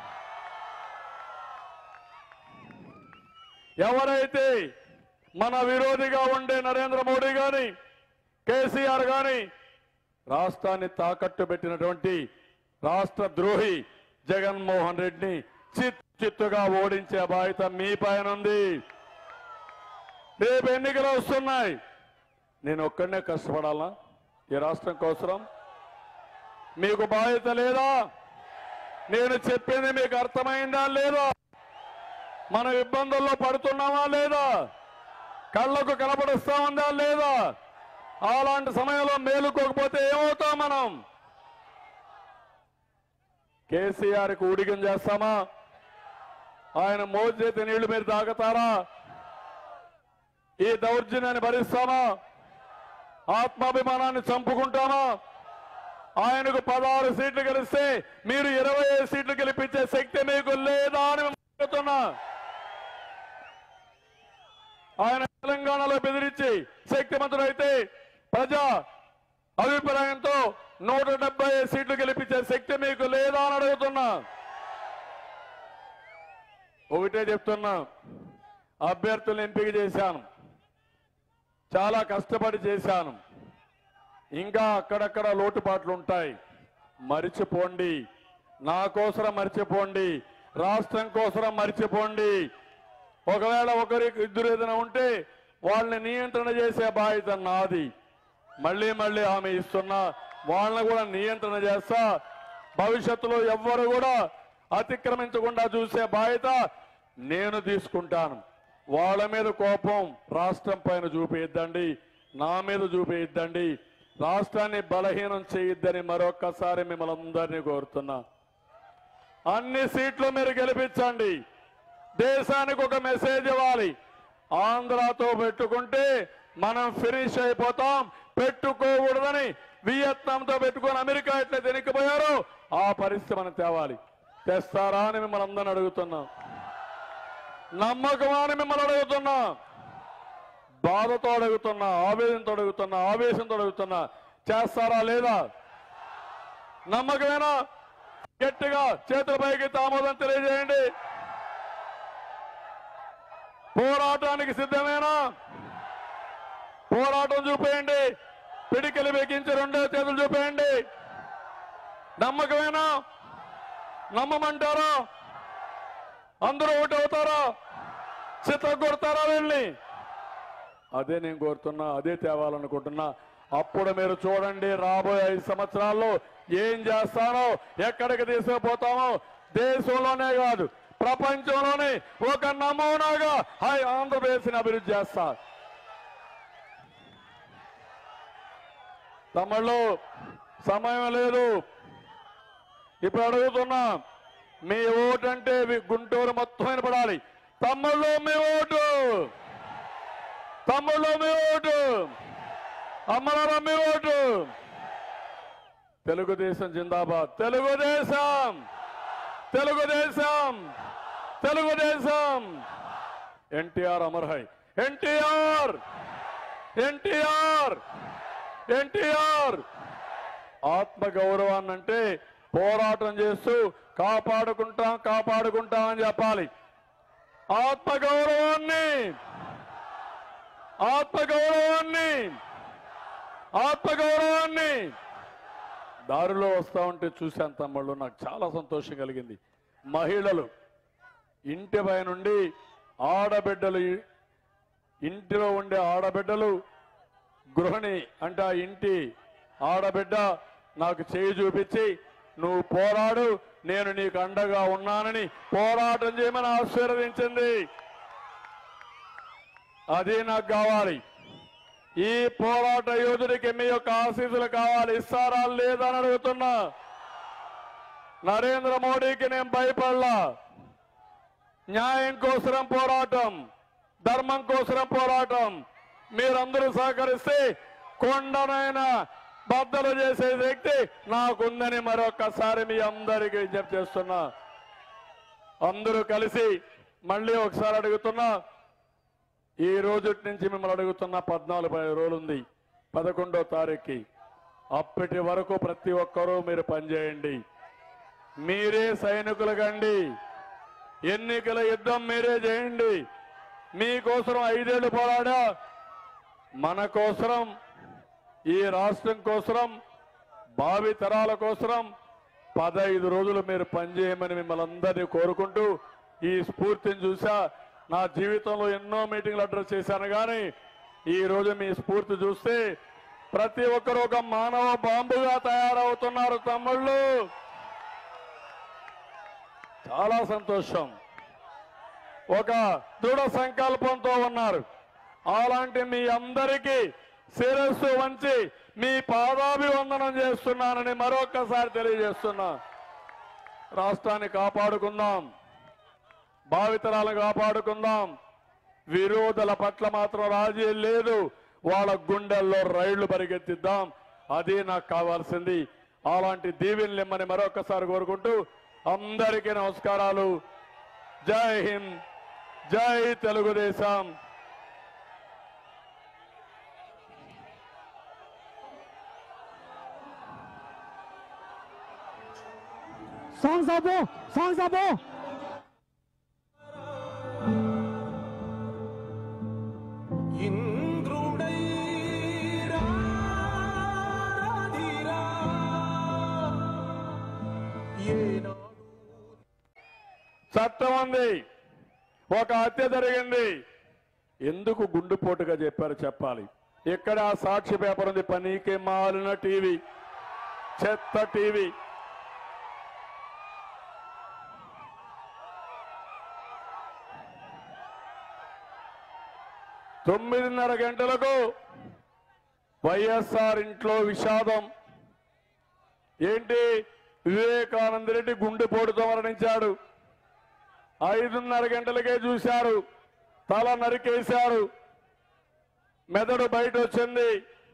ఎవరైతే మన విరోధిగా ఉండే నరేంద్ర మోడీ గాని కేసీఆర్ గాని రాష్ట్రాన్ని తాకట్టు పెట్టినటువంటి రాష్ట్ర ద్రోహి జగన్మోహన్ రెడ్డిని చిత్ చిత్తుగా ఓడించే బాధ్యత మీ పైన ఉంది రేపు ఎన్నికలు వస్తున్నాయి నేను ఒక్కడనే కష్టపడాలా ఈ రాష్ట్రం కోసరం మీకు బాధ్యత లేదా నేను చెప్పింది మీకు అర్థమైందా లేదా మనం ఇబ్బందుల్లో పడుతున్నామా లేదా కళ్ళకు కనపడిస్తా ఉందా లేదా అలాంటి సమయంలో మేలుకోకపోతే ఏమవుతాం మనం కేసీఆర్కి ఊడిగం చేస్తామా ఆయన మోచేతి నీళ్లు మీరు తాగుతారా ఈ దౌర్జన్యాన్ని భరిస్తామా ఆత్మాభిమానాన్ని చంపుకుంటామా ఆయనకు పదహారు సీట్లు గెలిస్తే మీరు ఇరవై ఐదు సీట్లు గెలిపించే శక్తి మీకు లేదా అని మేము అడుగుతున్నా ఆయన తెలంగాణలో బెదిరించి శక్తిమంతుడైతే ప్రజా అభిప్రాయంతో నూట డెబ్బై ఐదు సీట్లు గెలిపించే శక్తి మీకు లేదా అని అడుగుతున్నా ఒకటే చెప్తున్నా అభ్యర్థులను ఎంపిక చేశాను చాలా కష్టపడి చేశాను ఇంకా అక్కడక్కడ లోటుపాట్లు ఉంటాయి మరిచిపోండి నా కోసరం మర్చిపోండి రాష్ట్రం కోసరం మర్చిపోండి ఒకవేళ ఒకరికి ఇద్దరు ఏదైనా ఉంటే వాళ్ళని నియంత్రణ చేసే బాధ్యత నాది మళ్ళీ మళ్ళీ హామీ ఇస్తున్నా వాళ్ళని కూడా నియంత్రణ చేస్తా భవిష్యత్తులో ఎవ్వరు కూడా అతిక్రమించకుండా చూసే బాధ్యత నేను తీసుకుంటాను వాళ్ళ మీద కోపం రాష్ట్రం పైన చూపేద్దండి నా మీద చూపేద్దండి రాష్ట్రాన్ని బలహీనం చేయొద్దని మరొక్కసారి మిమ్మల్ని అందరినీ కోరుతున్నా అన్ని సీట్లు మీరు గెలిపించండి దేశానికి ఒక మెసేజ్ ఇవ్వాలి ఆంధ్రాతో పెట్టుకుంటే మనం ఫినిష్ అయిపోతాం పెట్టుకోకూడదని వియత్నాంతో పెట్టుకొని అమెరికా ఎట్లా వెనక్కిపోయారో ఆ పరిస్థితి మనం తేవాలి తెస్తారా అని మిమ్మల్ని అందరిని అడుగుతున్నాం నమ్మకమా అని మిమ్మల్ని అడుగుతున్నా బాధతో అడుగుతున్నా ఆవేదనతో అడుగుతున్నా ఆవేశంతో అడుగుతున్నా చేస్తారా లేదా నమ్మకమేనా గట్టిగా చేతుల పైకి ఆమోదం తెలియజేయండి పోరాటానికి సిద్ధమేనా పోరాటం చూపేయండి పిడికిలు బిగించి రెండో చేతులు చూపేయండి నమ్మకమేనా నమ్మమంటారా అందరూ ఒకటి అవుతారా చిత్త కొడతారా వెళ్ళి అదే నేను కోరుతున్నా అదే తేవాలనుకుంటున్నా అప్పుడు మీరు చూడండి రాబోయే ఐదు సంవత్సరాల్లో ఏం చేస్తానో ఎక్కడికి తీసుకుపోతామో దేశంలోనే కాదు ప్రపంచంలోనే ఒక నమూనాగా హై ఆంధ్రప్రదేశ్ని అభివృద్ధి చేస్తా తమిళ్ళు సమయం లేదు ఇప్పుడు అడుగుతున్నా మీ ఓటు అంటే వి- గుంటూరు మొత్తం వినపడాలి తమ్ముళ్ళు మీ ఓటు తమ్ముళ్ళు మీ ఓటు అమ్మలారా మీ ఓటు తెలుగుదేశం జిందాబాద్ తెలుగుదేశం తెలుగుదేశం తెలుగుదేశం ఎన్టీఆర్ అమర్ హై ఎన్టీఆర్ ఎన్టీఆర్ ఎన్టీఆర్ ఆత్మ గౌరవాన్ని అంటే పోరాటం చేస్తూ కాపాడుకుంటాం కాపాడుకుంటాం అని చెప్పాలి ఆత్మ గౌరవాన్ని ఆత్మ గౌరవాన్ని ఆత్మ గౌరవాన్ని దారిలో వస్తా ఉంటే చూశాను తమ్ముళ్ళు నాకు చాలా సంతోషం కలిగింది మహిళలు ఇంటిపై నుండి ఆడబిడ్డలు ఇంటిలో ఉండే ఆడబిడ్డలు గృహిణి అంటే ఆ ఇంటి ఆడబిడ్డ నాకు చేయి చూపించి నువ్వు పోరాడు నేను నీకు అండగా ఉన్నానని పోరాటం చేయమని ఆశీర్వదించింది అది నాకు కావాలి ఈ పోరాట యోధుడికి మీ యొక్క ఆశీస్సులు కావాలి ఇస్తారా లేదా అని అడుగుతున్నా నరేంద్ర మోడీకి నేను భయపడలా న్యాయం కోసరం పోరాటం ధర్మం కోసరం పోరాటం మీరందరూ సహకరిస్తే కొండనైనా బద్దలు చేసే వ్యక్తి నాకుందని మరొకసారి మీ అందరికీ విజ్ఞప్తి చేస్తున్నా అందరూ కలిసి మళ్ళీ ఒకసారి అడుగుతున్నా ఈ రోజు నుంచి మిమ్మల్ని అడుగుతున్న పద్నాలుగు పది రోజులు ఉంది పదకొండో తారీఖుకి అప్పటి వరకు ప్రతి ఒక్కరూ మీరు పనిచేయండి మీరే సైనికులు కండి ఎన్నికల యుద్ధం మీరే చేయండి మీకోసరం ఐదేళ్లు పోరాడా మన కోసరం ఈ రాష్ట్రం కోసరం భావి తరాల కోసరం పదహైదు రోజులు మీరు పనిచేయమని మిమ్మల్ని అందరినీ కోరుకుంటూ ఈ స్ఫూర్తిని చూసా నా జీవితంలో ఎన్నో మీటింగ్లు అడ్రస్ చేశాను కానీ ఈ రోజు మీ స్ఫూర్తి చూస్తే ప్రతి ఒక్కరు ఒక మానవ బాంబుగా తయారవుతున్నారు తమ్ముళ్ళు చాలా సంతోషం ఒక దృఢ సంకల్పంతో ఉన్నారు అలాంటి మీ అందరికీ శిరస్సు వంచి మీ పాదాభివందనం చేస్తున్నానని మరొక్కసారి తెలియజేస్తున్నా రాష్ట్రాన్ని కాపాడుకుందాం భావితరాలను కాపాడుకుందాం విరోధుల పట్ల మాత్రం రాజీ లేదు వాళ్ళ గుండెల్లో రైళ్లు పరిగెత్తిద్దాం అది నాకు కావాల్సింది అలాంటి దీవెనలు ఇమ్మని మరొకసారి కోరుకుంటూ అందరికీ నమస్కారాలు జై హింద్ జై Telugu Desam Songs are bon, songs are bon. இன்றுடை ராதிரா ஏனாடு చట్టం ఉంది ఒక హత్య జరిగింది ఎందుకు గుండుపోటుగా చెప్పారు చెప్పాలి ఇక్కడ ఆ సాక్షి పేపర్ ఉంది పనికి మాలిన టీవీ చెత్త టీవీ తొమ్మిదిన్నర గంటలకు వైఎస్ఆర్ ఇంట్లో విషాదం ఏంటి వివేకానంద రెడ్డి గుండెపోటుతో మరణించాడు ఐదున్నర గంటలకే చూశారు తల నరికేశారు మెదడు బయట వచ్చింది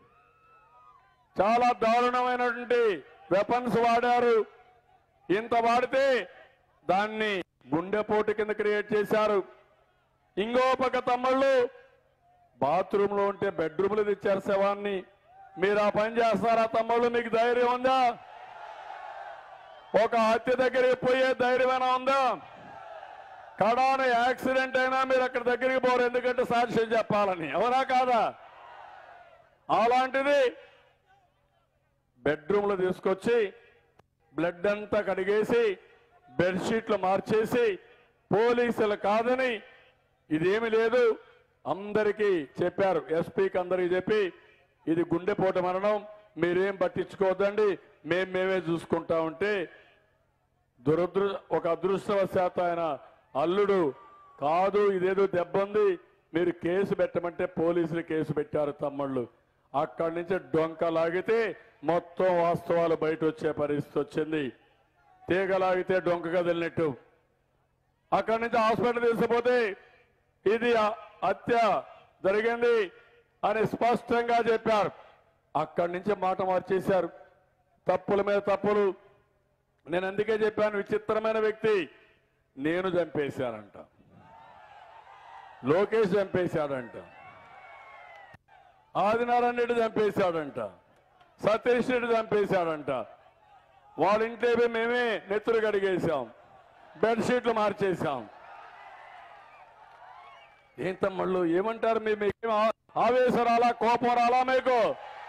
చాలా దారుణమైనటువంటి వెపన్స్ వాడారు ఇంత వాడితే దాన్ని గుండెపోటు కింద క్రియేట్ చేశారు ఇంకో పక్క తమ్ముళ్ళు బాత్రూంలో ఉంటే బెడ్రూమ్లో తెచ్చారు శవాన్ని మీరు ఆ పని చేస్తారా తమ్ముళ్ళు మీకు ధైర్యం ఉందా ఒక హత్య దగ్గరికి పోయే ధైర్యమైనా ఉందా కడాన యాక్సిడెంట్ అయినా మీరు అక్కడ దగ్గరికి పోరు ఎందుకంటే సాక్ష్యం చెప్పాలని ఎవరా కాదా అలాంటిది బెడ్రూమ్ లో తీసుకొచ్చి బ్లడ్ అంతా కడిగేసి బెడ్షీట్లు మార్చేసి పోలీసులు కాదని ఇదేమి లేదు అందరికీ చెప్పారు ఎస్పీకి అందరికీ చెప్పి ఇది గుండెపోటు మరణం మీరేం పట్టించుకోవద్దండి మేం మేమే చూసుకుంటా ఉంటే దురదృ ఒక అదృష్టవశాత్తు ఆయన అల్లుడు కాదు ఇదేదో దెబ్బంది మీరు కేసు పెట్టమంటే పోలీసులు కేసు పెట్టారు తమ్ముళ్ళు అక్కడి నుంచి డొంక లాగితే మొత్తం వాస్తవాలు బయట వచ్చే పరిస్థితి వచ్చింది తీగ లాగితే డొంక కదిలినట్టు అక్కడి నుంచి హాస్పిటల్ తీసుకుపోతే ఇది అ- హత్య జరిగింది అని స్పష్టంగా చెప్పారు అక్కడి నుంచి మాట మార్చేశారు తప్పుల మీద తప్పులు నేను అందుకే చెప్పాను విచిత్రమైన వ్యక్తి నేను చంపేశానంట లోకేష్ చంపేశాడంట ఆదినారాయణ రెడ్డి చంపేశాడంట సతీష్ రెడ్డి చంపేశాడంట వాళ్ళ ఇంట్లో పోయి మేమే నెత్తురు కడిగేశాం బెడ్షీట్లు మార్చేశాం ఏం తమ్ముళ్ళు ఏమంటారు మీ మీకు ఆ- ఆవేశం రాలా కోపం రాలా మీకు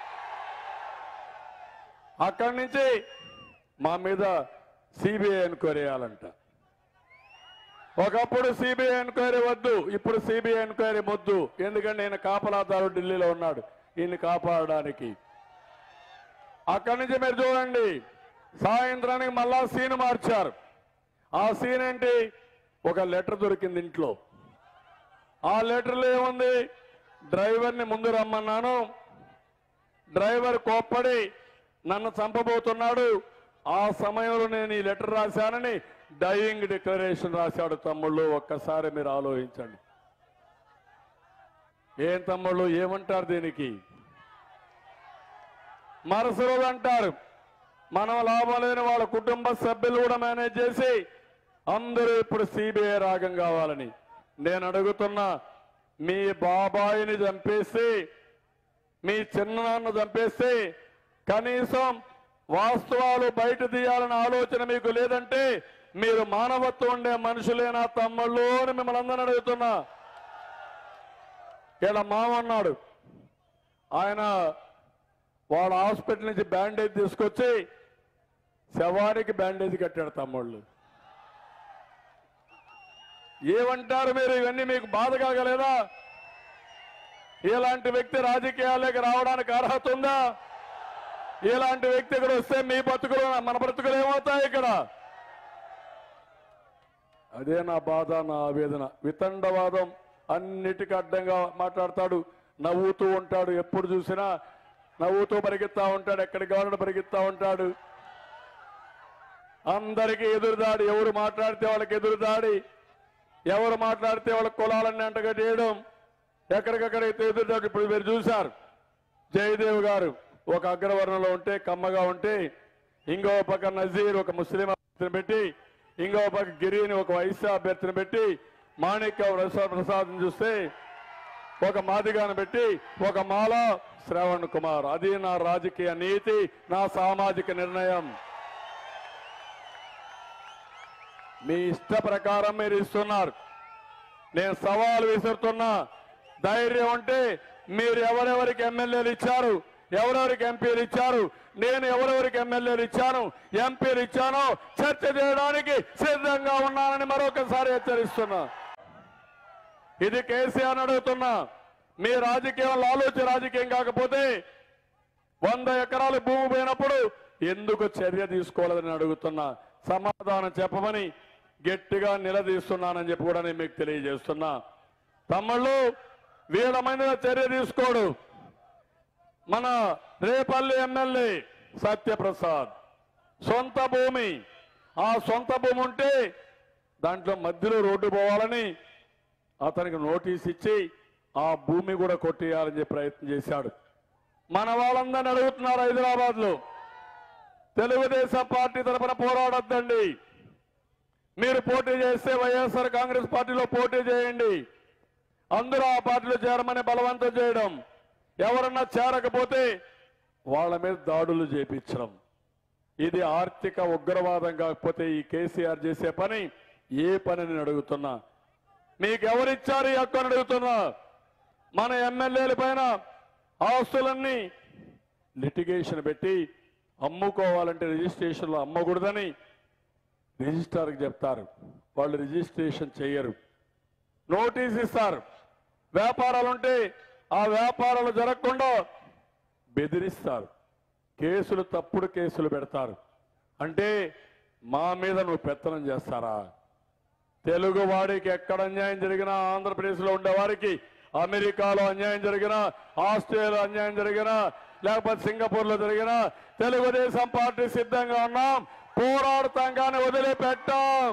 అక్కడి నుంచి మా మీద సిబిఐ ఎంక్వైరీ చేయాలంట ఒకప్పుడు సిబిఐ ఎంక్వైరీ వద్దు ఇప్పుడు సిబిఐ ఎంక్వైరీ వద్దు ఎందుకంటే నేను కాపలాదారు ఢిల్లీలో ఉన్నాడు ఈయన్ని కాపాడడానికి అక్కడి నుంచి మీరు చూడండి సాయంత్రానికి మళ్ళా సీన్ మార్చారు ఆ సీన్ ఏంటి ఒక లెటర్ దొరికింది ఇంట్లో ఆ లెటర్లో ఏముంది డ్రైవర్ని ముందు రమ్మన్నాను డ్రైవర్ కోప్పడి నన్ను చంపబోతున్నాడు ఆ సమయంలో నేను ఈ లెటర్ రాశానని డయింగ్ డిక్లరేషన్ రాశాడు తమ్ముళ్ళు ఒక్కసారి మీరు ఆలోచించండి ఏం తమ్ముళ్ళు ఏమంటారు దీనికి మరుసటి రోజు అంటారు మనం లాభం లేని వాళ్ళ కుటుంబ సభ్యులు కూడా మేనేజ్ చేసి అందరూ ఇప్పుడు సిబిఐ రాగం కావాలని నేను అడుగుతున్నా మీ బాబాయిని చంపేసి మీ చిన్నాన్న చంపేస్తే కనీసం వాస్తవాలు బయట తీయాలన్న ఆలోచన మీకు లేదంటే మీరు మానవత్వం ఉండే మనుషులేనా తమ్ముళ్ళు అని మిమ్మల్ని అందరిని అడుగుతున్నా ఇక్కడ మామ అన్నాడు ఆయన వాళ్ళ హాస్పిటల్ నుంచి బ్యాండేజ్ తీసుకొచ్చి శవానికి బ్యాండేజ్ కట్టాడు తమ్ముళ్ళు ఏమంటారు మీరు ఇవన్నీ మీకు బాధ కాగలేదా ఇలాంటి వ్యక్తి రాజకీయాల్లోకి రావడానికి అర్హత ఉందా ఇలాంటి వ్యక్తి ఇక్కడ వస్తే మీ బతుకులు మన బ్రతుకులు ఏమవుతాయి ఇక్కడ అదే నా బాధ నా ఆవేదన వితండవాదం అన్నిటికీ అడ్డంగా మాట్లాడతాడు నవ్వుతూ ఉంటాడు ఎప్పుడు చూసినా నవ్వుతూ పరిగెత్తా ఉంటాడు ఎక్కడికి కావాలంటే పరిగెత్తా ఉంటాడు అందరికీ ఎదురుదాడి ఎవరు మాట్లాడితే వాళ్ళకి ఎదురుదాడి ఎవరు మాట్లాడితే వాళ్ళ కులాలన్నీ అంటగట్టేయడం ఎక్కడికక్కడైతే ఎదురుదాడి ఇప్పుడు మీరు చూశారు జయదేవ్ గారు ఒక అగ్రవర్ణంలో ఉంటే కమ్మగా ఉంటే ఇంకో పక్క నజీర్ ఒక ముస్లిం అభ్యర్థిని పెట్టి ఇంకో పక్క గిరిని ఒక వైశ్య అభ్యర్థిని పెట్టి మాణిక్య ప్రసాద్ చూస్తే ఒక మాదిగాను పెట్టి ఒక మాల శ్రవణ్ కుమార్ అది నా రాజకీయ నీతి నా సామాజిక నిర్ణయం మీ ఇష్ట ప్రకారం మీరు ఇస్తున్నారు నేను సవాల్ విసురుతున్నా ధైర్యం ఉంటే మీరు ఎవరెవరికి ఎమ్మెల్యేలు ఇచ్చారు ఎవరెవరికి ఎంపీలు ఇచ్చారు నేను ఎవరెవరికి ఎమ్మెల్యేలు ఇచ్చాను ఎంపీలు ఇచ్చానో చర్చ చేయడానికి సిద్ధంగా ఉన్నానని మరొకసారి హెచ్చరిస్తున్నా ఇది కేసీఆర్ అడుగుతున్నా మీ రాజకీయం ఆలోచన రాజకీయం కాకపోతే వంద ఎకరాలు భూమి పోయినప్పుడు ఎందుకు చర్య తీసుకోలేదని అడుగుతున్నా సమాధానం చెప్పమని గట్టిగా నిలదీస్తున్నానని చెప్పి కూడా నేను మీకు తెలియజేస్తున్నా తమ్ముళ్ళు వీళ్ళ మీద చర్య తీసుకోడు మన రేపల్లి ఎమ్మెల్యే సత్యప్రసాద్ సొంత భూమి ఆ సొంత భూమి ఉంటే దాంట్లో మధ్యలో రోడ్డు పోవాలని అతనికి నోటీస్ ఇచ్చి ఆ భూమి కూడా కొట్టేయాలని చెప్పి ప్రయత్నం చేశాడు మన వాళ్ళందరినీ అడుగుతున్నారు హైదరాబాద్ లో తెలుగుదేశం పార్టీ తరఫున పోరాడొద్దండి మీరు పోటీ చేస్తే వైఎస్ఆర్ కాంగ్రెస్ పార్టీలో పోటీ చేయండి అందరూ ఆ పార్టీలో చేరమని బలవంతం చేయడం ఎవరన్నా చేరకపోతే వాళ్ళ మీద దాడులు చేపించడం ఇది ఆర్థిక ఉగ్రవాదం కాకపోతే ఈ కేసీఆర్ చేసే పని ఏ పని నేను అడుగుతున్నా మీకు ఎవరిచ్చారు ఈ హక్కుని అడుగుతున్నా మన ఎమ్మెల్యేల పైన ఆస్తులన్నీ లిటిగేషన్ పెట్టి అమ్ముకోవాలంటే రిజిస్ట్రేషన్లో అమ్మకూడదని రిజిస్ట్రార్కి చెప్తారు వాళ్ళు రిజిస్ట్రేషన్ చేయరు నోటీస్ ఇస్తారు వ్యాపారాలు ఉంటే ఆ వ్యాపారాలు జరగకుండా బెదిరిస్తారు కేసులు తప్పుడు కేసులు పెడతారు అంటే మా మీద నువ్వు పెత్తనం చేస్తారా తెలుగు వాడికి ఎక్కడ అన్యాయం జరిగినా ఆంధ్రప్రదేశ్లో ఉండే వారికి అమెరికాలో అన్యాయం జరిగినా ఆస్ట్రేలియాలో అన్యాయం జరిగినా లేకపోతే సింగపూర్ లో జరిగినా తెలుగుదేశం పార్టీ సిద్ధంగా ఉన్నాం పోరాడతాం కానీ వదిలిపెట్టాం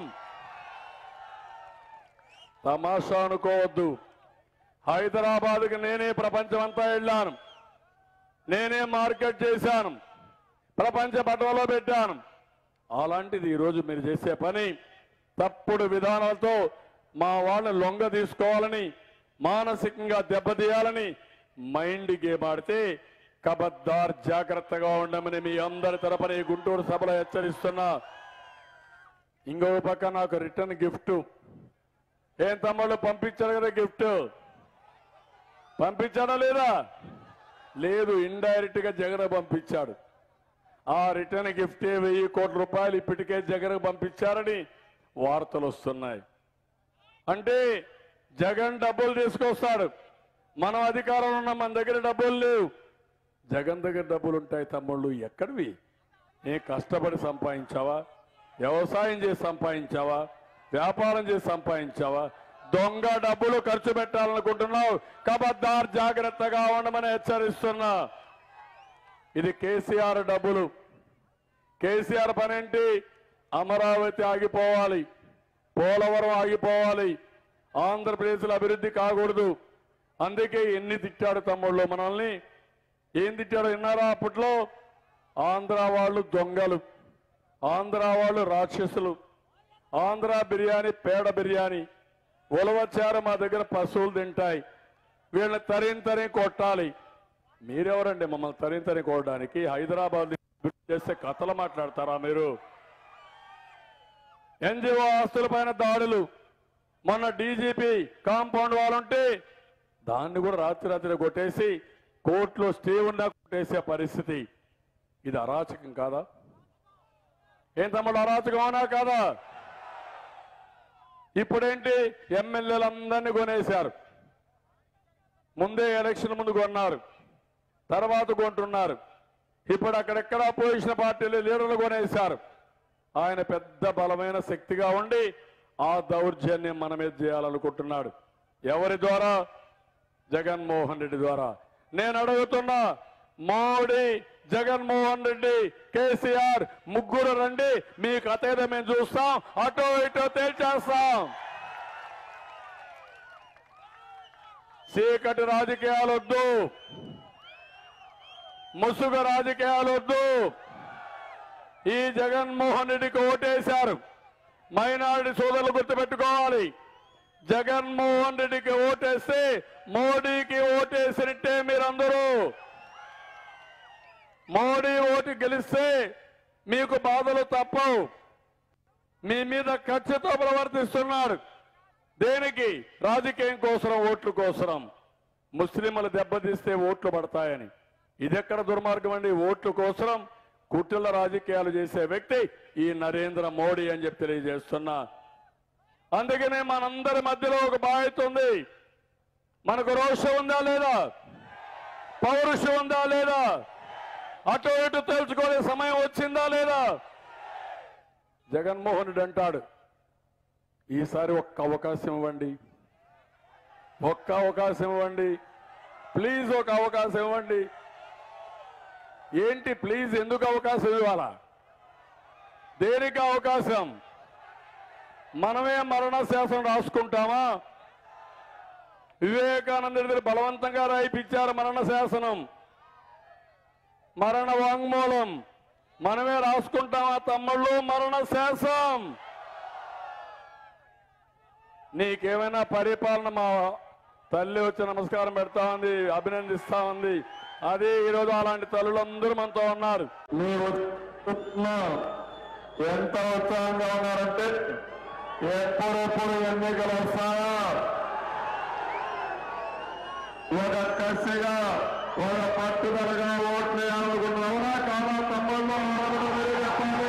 తమాషా అనుకోవద్దు హైదరాబాద్కి నేనే ప్రపంచం అంతా వెళ్ళాను నేనే మార్కెట్ చేశాను ప్రపంచ పటంలో పెట్టాను అలాంటిది ఈరోజు మీరు చేసే పని తప్పుడు విధానాలతో మా వాళ్ళని లొంగ తీసుకోవాలని మానసికంగా దెబ్బతీయాలని మైండ్ గేమ్ ఆడితే కబద్దార్ జాగ్రత్తగా ఉండమని మీ అందరి తరపున ఈ గుంటూరు సభలో హెచ్చరిస్తున్నా ఇంకో పక్క నాకు రిటర్న్ గిఫ్ట్ ఏం తమ్ముళ్ళు పంపించారు కదా గిఫ్ట్ పంపించాడా లేదా లేదు ఇండైరెక్ట్ గా జగన్ పంపించాడు ఆ రిటర్న్ గిఫ్ట్ వెయ్యి కోట్ల రూపాయలు ఇప్పటికే జగన్ పంపించారని వార్తలు వస్తున్నాయి అంటే జగన్ డబ్బులు తీసుకొస్తాడు మనం అధికారంలో ఉన్న మన దగ్గర డబ్బులు లేవు జగన్ దగ్గర డబ్బులు ఉంటాయి తమ్ముళ్ళు ఎక్కడివి ఏ కష్టపడి సంపాదించావా వ్యవసాయం చేసి సంపాదించావా వ్యాపారం చేసి సంపాదించావా దొంగ డబ్బులు ఖర్చు పెట్టాలనుకుంటున్నావు కబద్దార్ జాగ్రత్తగా ఉండమని హెచ్చరిస్తున్నా ఇది కేసీఆర్ డబ్బులు కేసీఆర్ పనేంటి అమరావతి ఆగిపోవాలి పోలవరం ఆగిపోవాలి ఆంధ్రప్రదేశ్లో అభివృద్ధి కాకూడదు అందుకే ఎన్ని తిట్టాడు తమ్ముళ్ళు మనల్ని ఏం తిట్టాడు విన్నారా అప్పట్లో ఆంధ్ర వాళ్ళు దొంగలు ఆంధ్ర వాళ్ళు రాక్షసులు ఆంధ్ర బిర్యానీ పేడ బిర్యానీ ఉలవచ్చారు మా దగ్గర పశువులు తింటాయి వీళ్ళని తరిం తరిం కొట్టాలి మీరెవరండి మమ్మల్ని తరిం తరిం కొట్టడానికి హైదరాబాద్ చేస్తే కథలు మాట్లాడతారా మీరు ఎన్జిఓ ఆస్తుల పైన దాడులు మొన్న డీజీపీ కాంపౌండ్ వాళ్ళుంటే దాన్ని కూడా రాత్రి రాత్రి కొట్టేసి కోర్టులో స్టే ఉన్నా కొట్టేసే పరిస్థితి ఇది అరాచకం కాదా ఏం తమ్ముడు అరాచకం అవునా కాదా ఇప్పుడేంటి ఎమ్మెల్యేలందరినీ కొనేశారు ముందే ఎలక్షన్ ముందు కొన్నారు తర్వాత కొంటున్నారు ఇప్పుడు అక్కడెక్కడ అపోజిషన్ పార్టీలు లీడర్లు కొనేశారు ఆయన పెద్ద బలమైన శక్తిగా ఉండి ఆ దౌర్జన్యం మన మీద చేయాలనుకుంటున్నాడు ఎవరి ద్వారా జగన్మోహన్ రెడ్డి ద్వారా నేను అడుగుతున్నా మోడీ జగన్మోహన్ రెడ్డి కేసీఆర్ ముగ్గురు రండి మీ కథ ఏదో మేము చూస్తాం అటో ఇటో తేల్చేస్తాం చీకటి రాజకీయాలు వద్దు ముసుగు రాజకీయాలు వద్దు ఈ జగన్మోహన్ రెడ్డికి ఓటేశారు మైనారిటీ సోదరులు గుర్తుపెట్టుకోవాలి జగన్మోహన్ రెడ్డికి ఓటేస్తే మోడీకి ఓటేసినట్టే మీరందరూ మోడీ ఓటు గెలిస్తే మీకు బాధలు తప్పవు మీ మీద ఖర్చుతో ప్రవర్తిస్తున్నాడు దేనికి రాజకీయం కోసరం ఓట్ల కోసరం ముస్లింలు దెబ్బతీస్తే ఓట్లు పడతాయని ఇదెక్కడ దుర్మార్గం అండి ఓట్ల కోసరం కుట్రల రాజకీయాలు చేసే వ్యక్తి ఈ నరేంద్ర మోడీ అని చెప్పి తెలియజేస్తున్నా అందుకనే మనందరి మధ్యలో ఒక బాధ్యత ఉంది మనకు రోషం ఉందా లేదా పౌరుషం ఉందా లేదా అటు ఇటు తెలుసుకునే సమయం వచ్చిందా లేదా జగన్మోహన్ రెడ్డి అంటాడు ఈసారి ఒక్క అవకాశం ఇవ్వండి ఒక్క అవకాశం ఇవ్వండి ప్లీజ్ ఒక అవకాశం ఇవ్వండి ఏంటి ప్లీజ్ ఎందుకు అవకాశం ఇవ్వాలా దేనికి అవకాశం మనమే మరణ శాసనం రాసుకుంటామా వివేకానంద రెడ్డి బలవంతంగా రాయిపించారు మరణ శాసనం మరణ వాంగ్మూలం మనమే రాసుకుంటామా తమ్ముళ్ళు మరణ శాసనం నీకేమైనా పరిపాలన మా తల్లి వచ్చి నమస్కారం పెడతా ఉంది అభినందిస్తా ఉంది అదే ఈరోజు అలాంటి తల్లులందరూ మనతో ఉన్నారు మీరు ఎంత ఉత్సాహంగా ఉన్నారంటే ఎప్పుడెప్పుడు ఎన్నికలు వస్తాయా ఒక కసిగా ఒక పట్టుదలగా ఓట్లు వేయాలనుకున్నావునా కాదా తమ్ముళ్ళు ఆడబడి మీరు చెప్పండి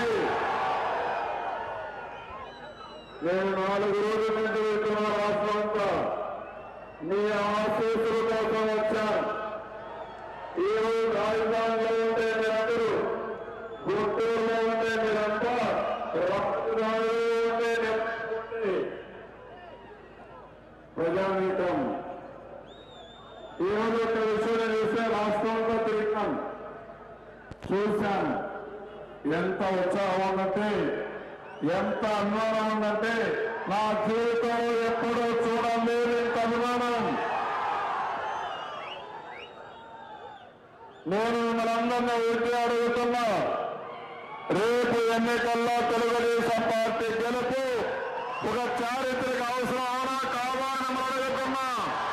నేను నాలుగు రోజుల నుంచి వెళ్తున్నా రాష్ట్రం అంతా మీ ఆశీస్సుల కోసం వచ్చాను ఈ రోజు రాజధానిలో ఉండే మీరందరూ గుంటూరులో ఉండే మీరంతా రాజధానిలో ఉండే మీరందరూ ప్రజానీకం ఈ రోజు ఒక విషయం నేను చూస్తే రాష్ట్రంలో తిరిగాను చూశాను ఎంత ఉత్సాహం ఉందంటే ఎంత అభిమానం ఉందంటే నా జీవితంలో ఎప్పుడూ చూడలేదు ఇంత అభిమానం నేను మిమ్మల్ని ఊరికి అడుగుతున్నా రేపు ఎన్నికల్లో తెలుగుదేశం పార్టీ గెలుపు ఒక చారిత్రక అవసరం అవునా కాదా అని మనం అడుగుతున్నా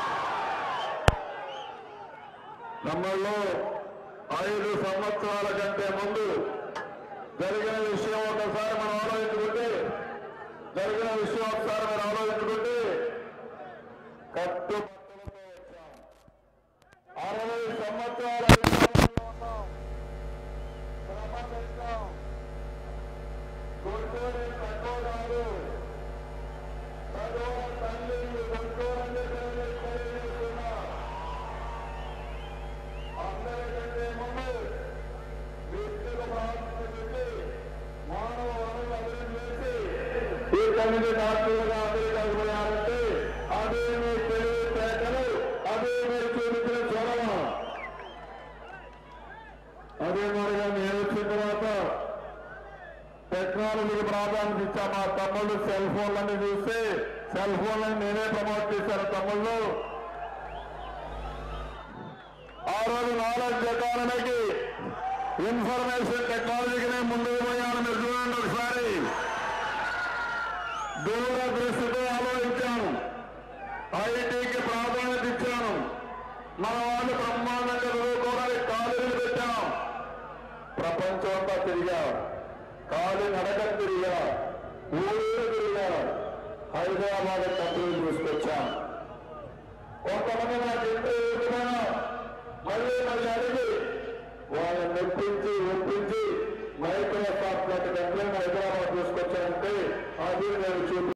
తమ్ముళ్ళు ఐదు సంవత్సరాల కంటే ముందు జరిగిన విషయం ఒకసారి మనం ఆలోచించుకుంటే జరిగిన విషయం ఒకసారి మనం ఆలోచించుకుంటే కట్టుబట్టలతో వచ్చాం అరవై సంవత్సరాల అధికారంలో ఉన్నాం. శ్రమ చేశాం. గుంటూరు తక్కువ కాదు. చదువు తల్లి గుంటూరు అంటే తెలియజేస్తున్నా. అందరికంటే ముందు వ్యక్తుల బాధ్యత పెట్టి మానవ వనరులు అభివృద్ధి చేసి ఈ తొమ్మిది డాక్టర్లుగా అందరికీ అయిపోయారంటే అదే మీ తెలివితేటలు అదే మీరు చూపించిన చొరవ అదే మరిగా నేను వచ్చిన తర్వాత టెక్నాలజీకి ప్రాధాన్యత ఇచ్చా మా తమ్ముళ్ళు సెల్ ఫోన్లన్నీ చూస్తే సెల్ ఫోన్లని నేనే ప్రమోట్ చేశాను తమ్ముళ్ళు ఆ రోజు నాలెడ్జ్ ఎకానమీకి ఇన్ఫర్మేషన్ టెక్నాలజీకి నేను ముందుకు పోయాను మీరు చూడండి ఒకసారి దూరదృష్టితో ఆలోచించాను ఐటీకి ప్రాధాన్యత ఇచ్చాను మన వాళ్ళు బ్రహ్మాండంగా చదువుకోవడానికి కాలేజీలు పెట్టాం ప్రపంచం అంతా తిరిగా కాలి నడక తిరిగా ఊరు తిరిగా హైదరాబాద్ కంపెనీలు తీసుకొచ్చాం కొంతమంది నాకు ఎంత ఎదుగుతున్నా మళ్ళీ మళ్ళీ అడిగి వాళ్ళని మెప్పించి ఒప్పించి మైక్రోసాఫ్ట్ లాంటి కంపెనీ హైదరాబాద్ తీసుకొచ్చారంటే అది నేను చూపి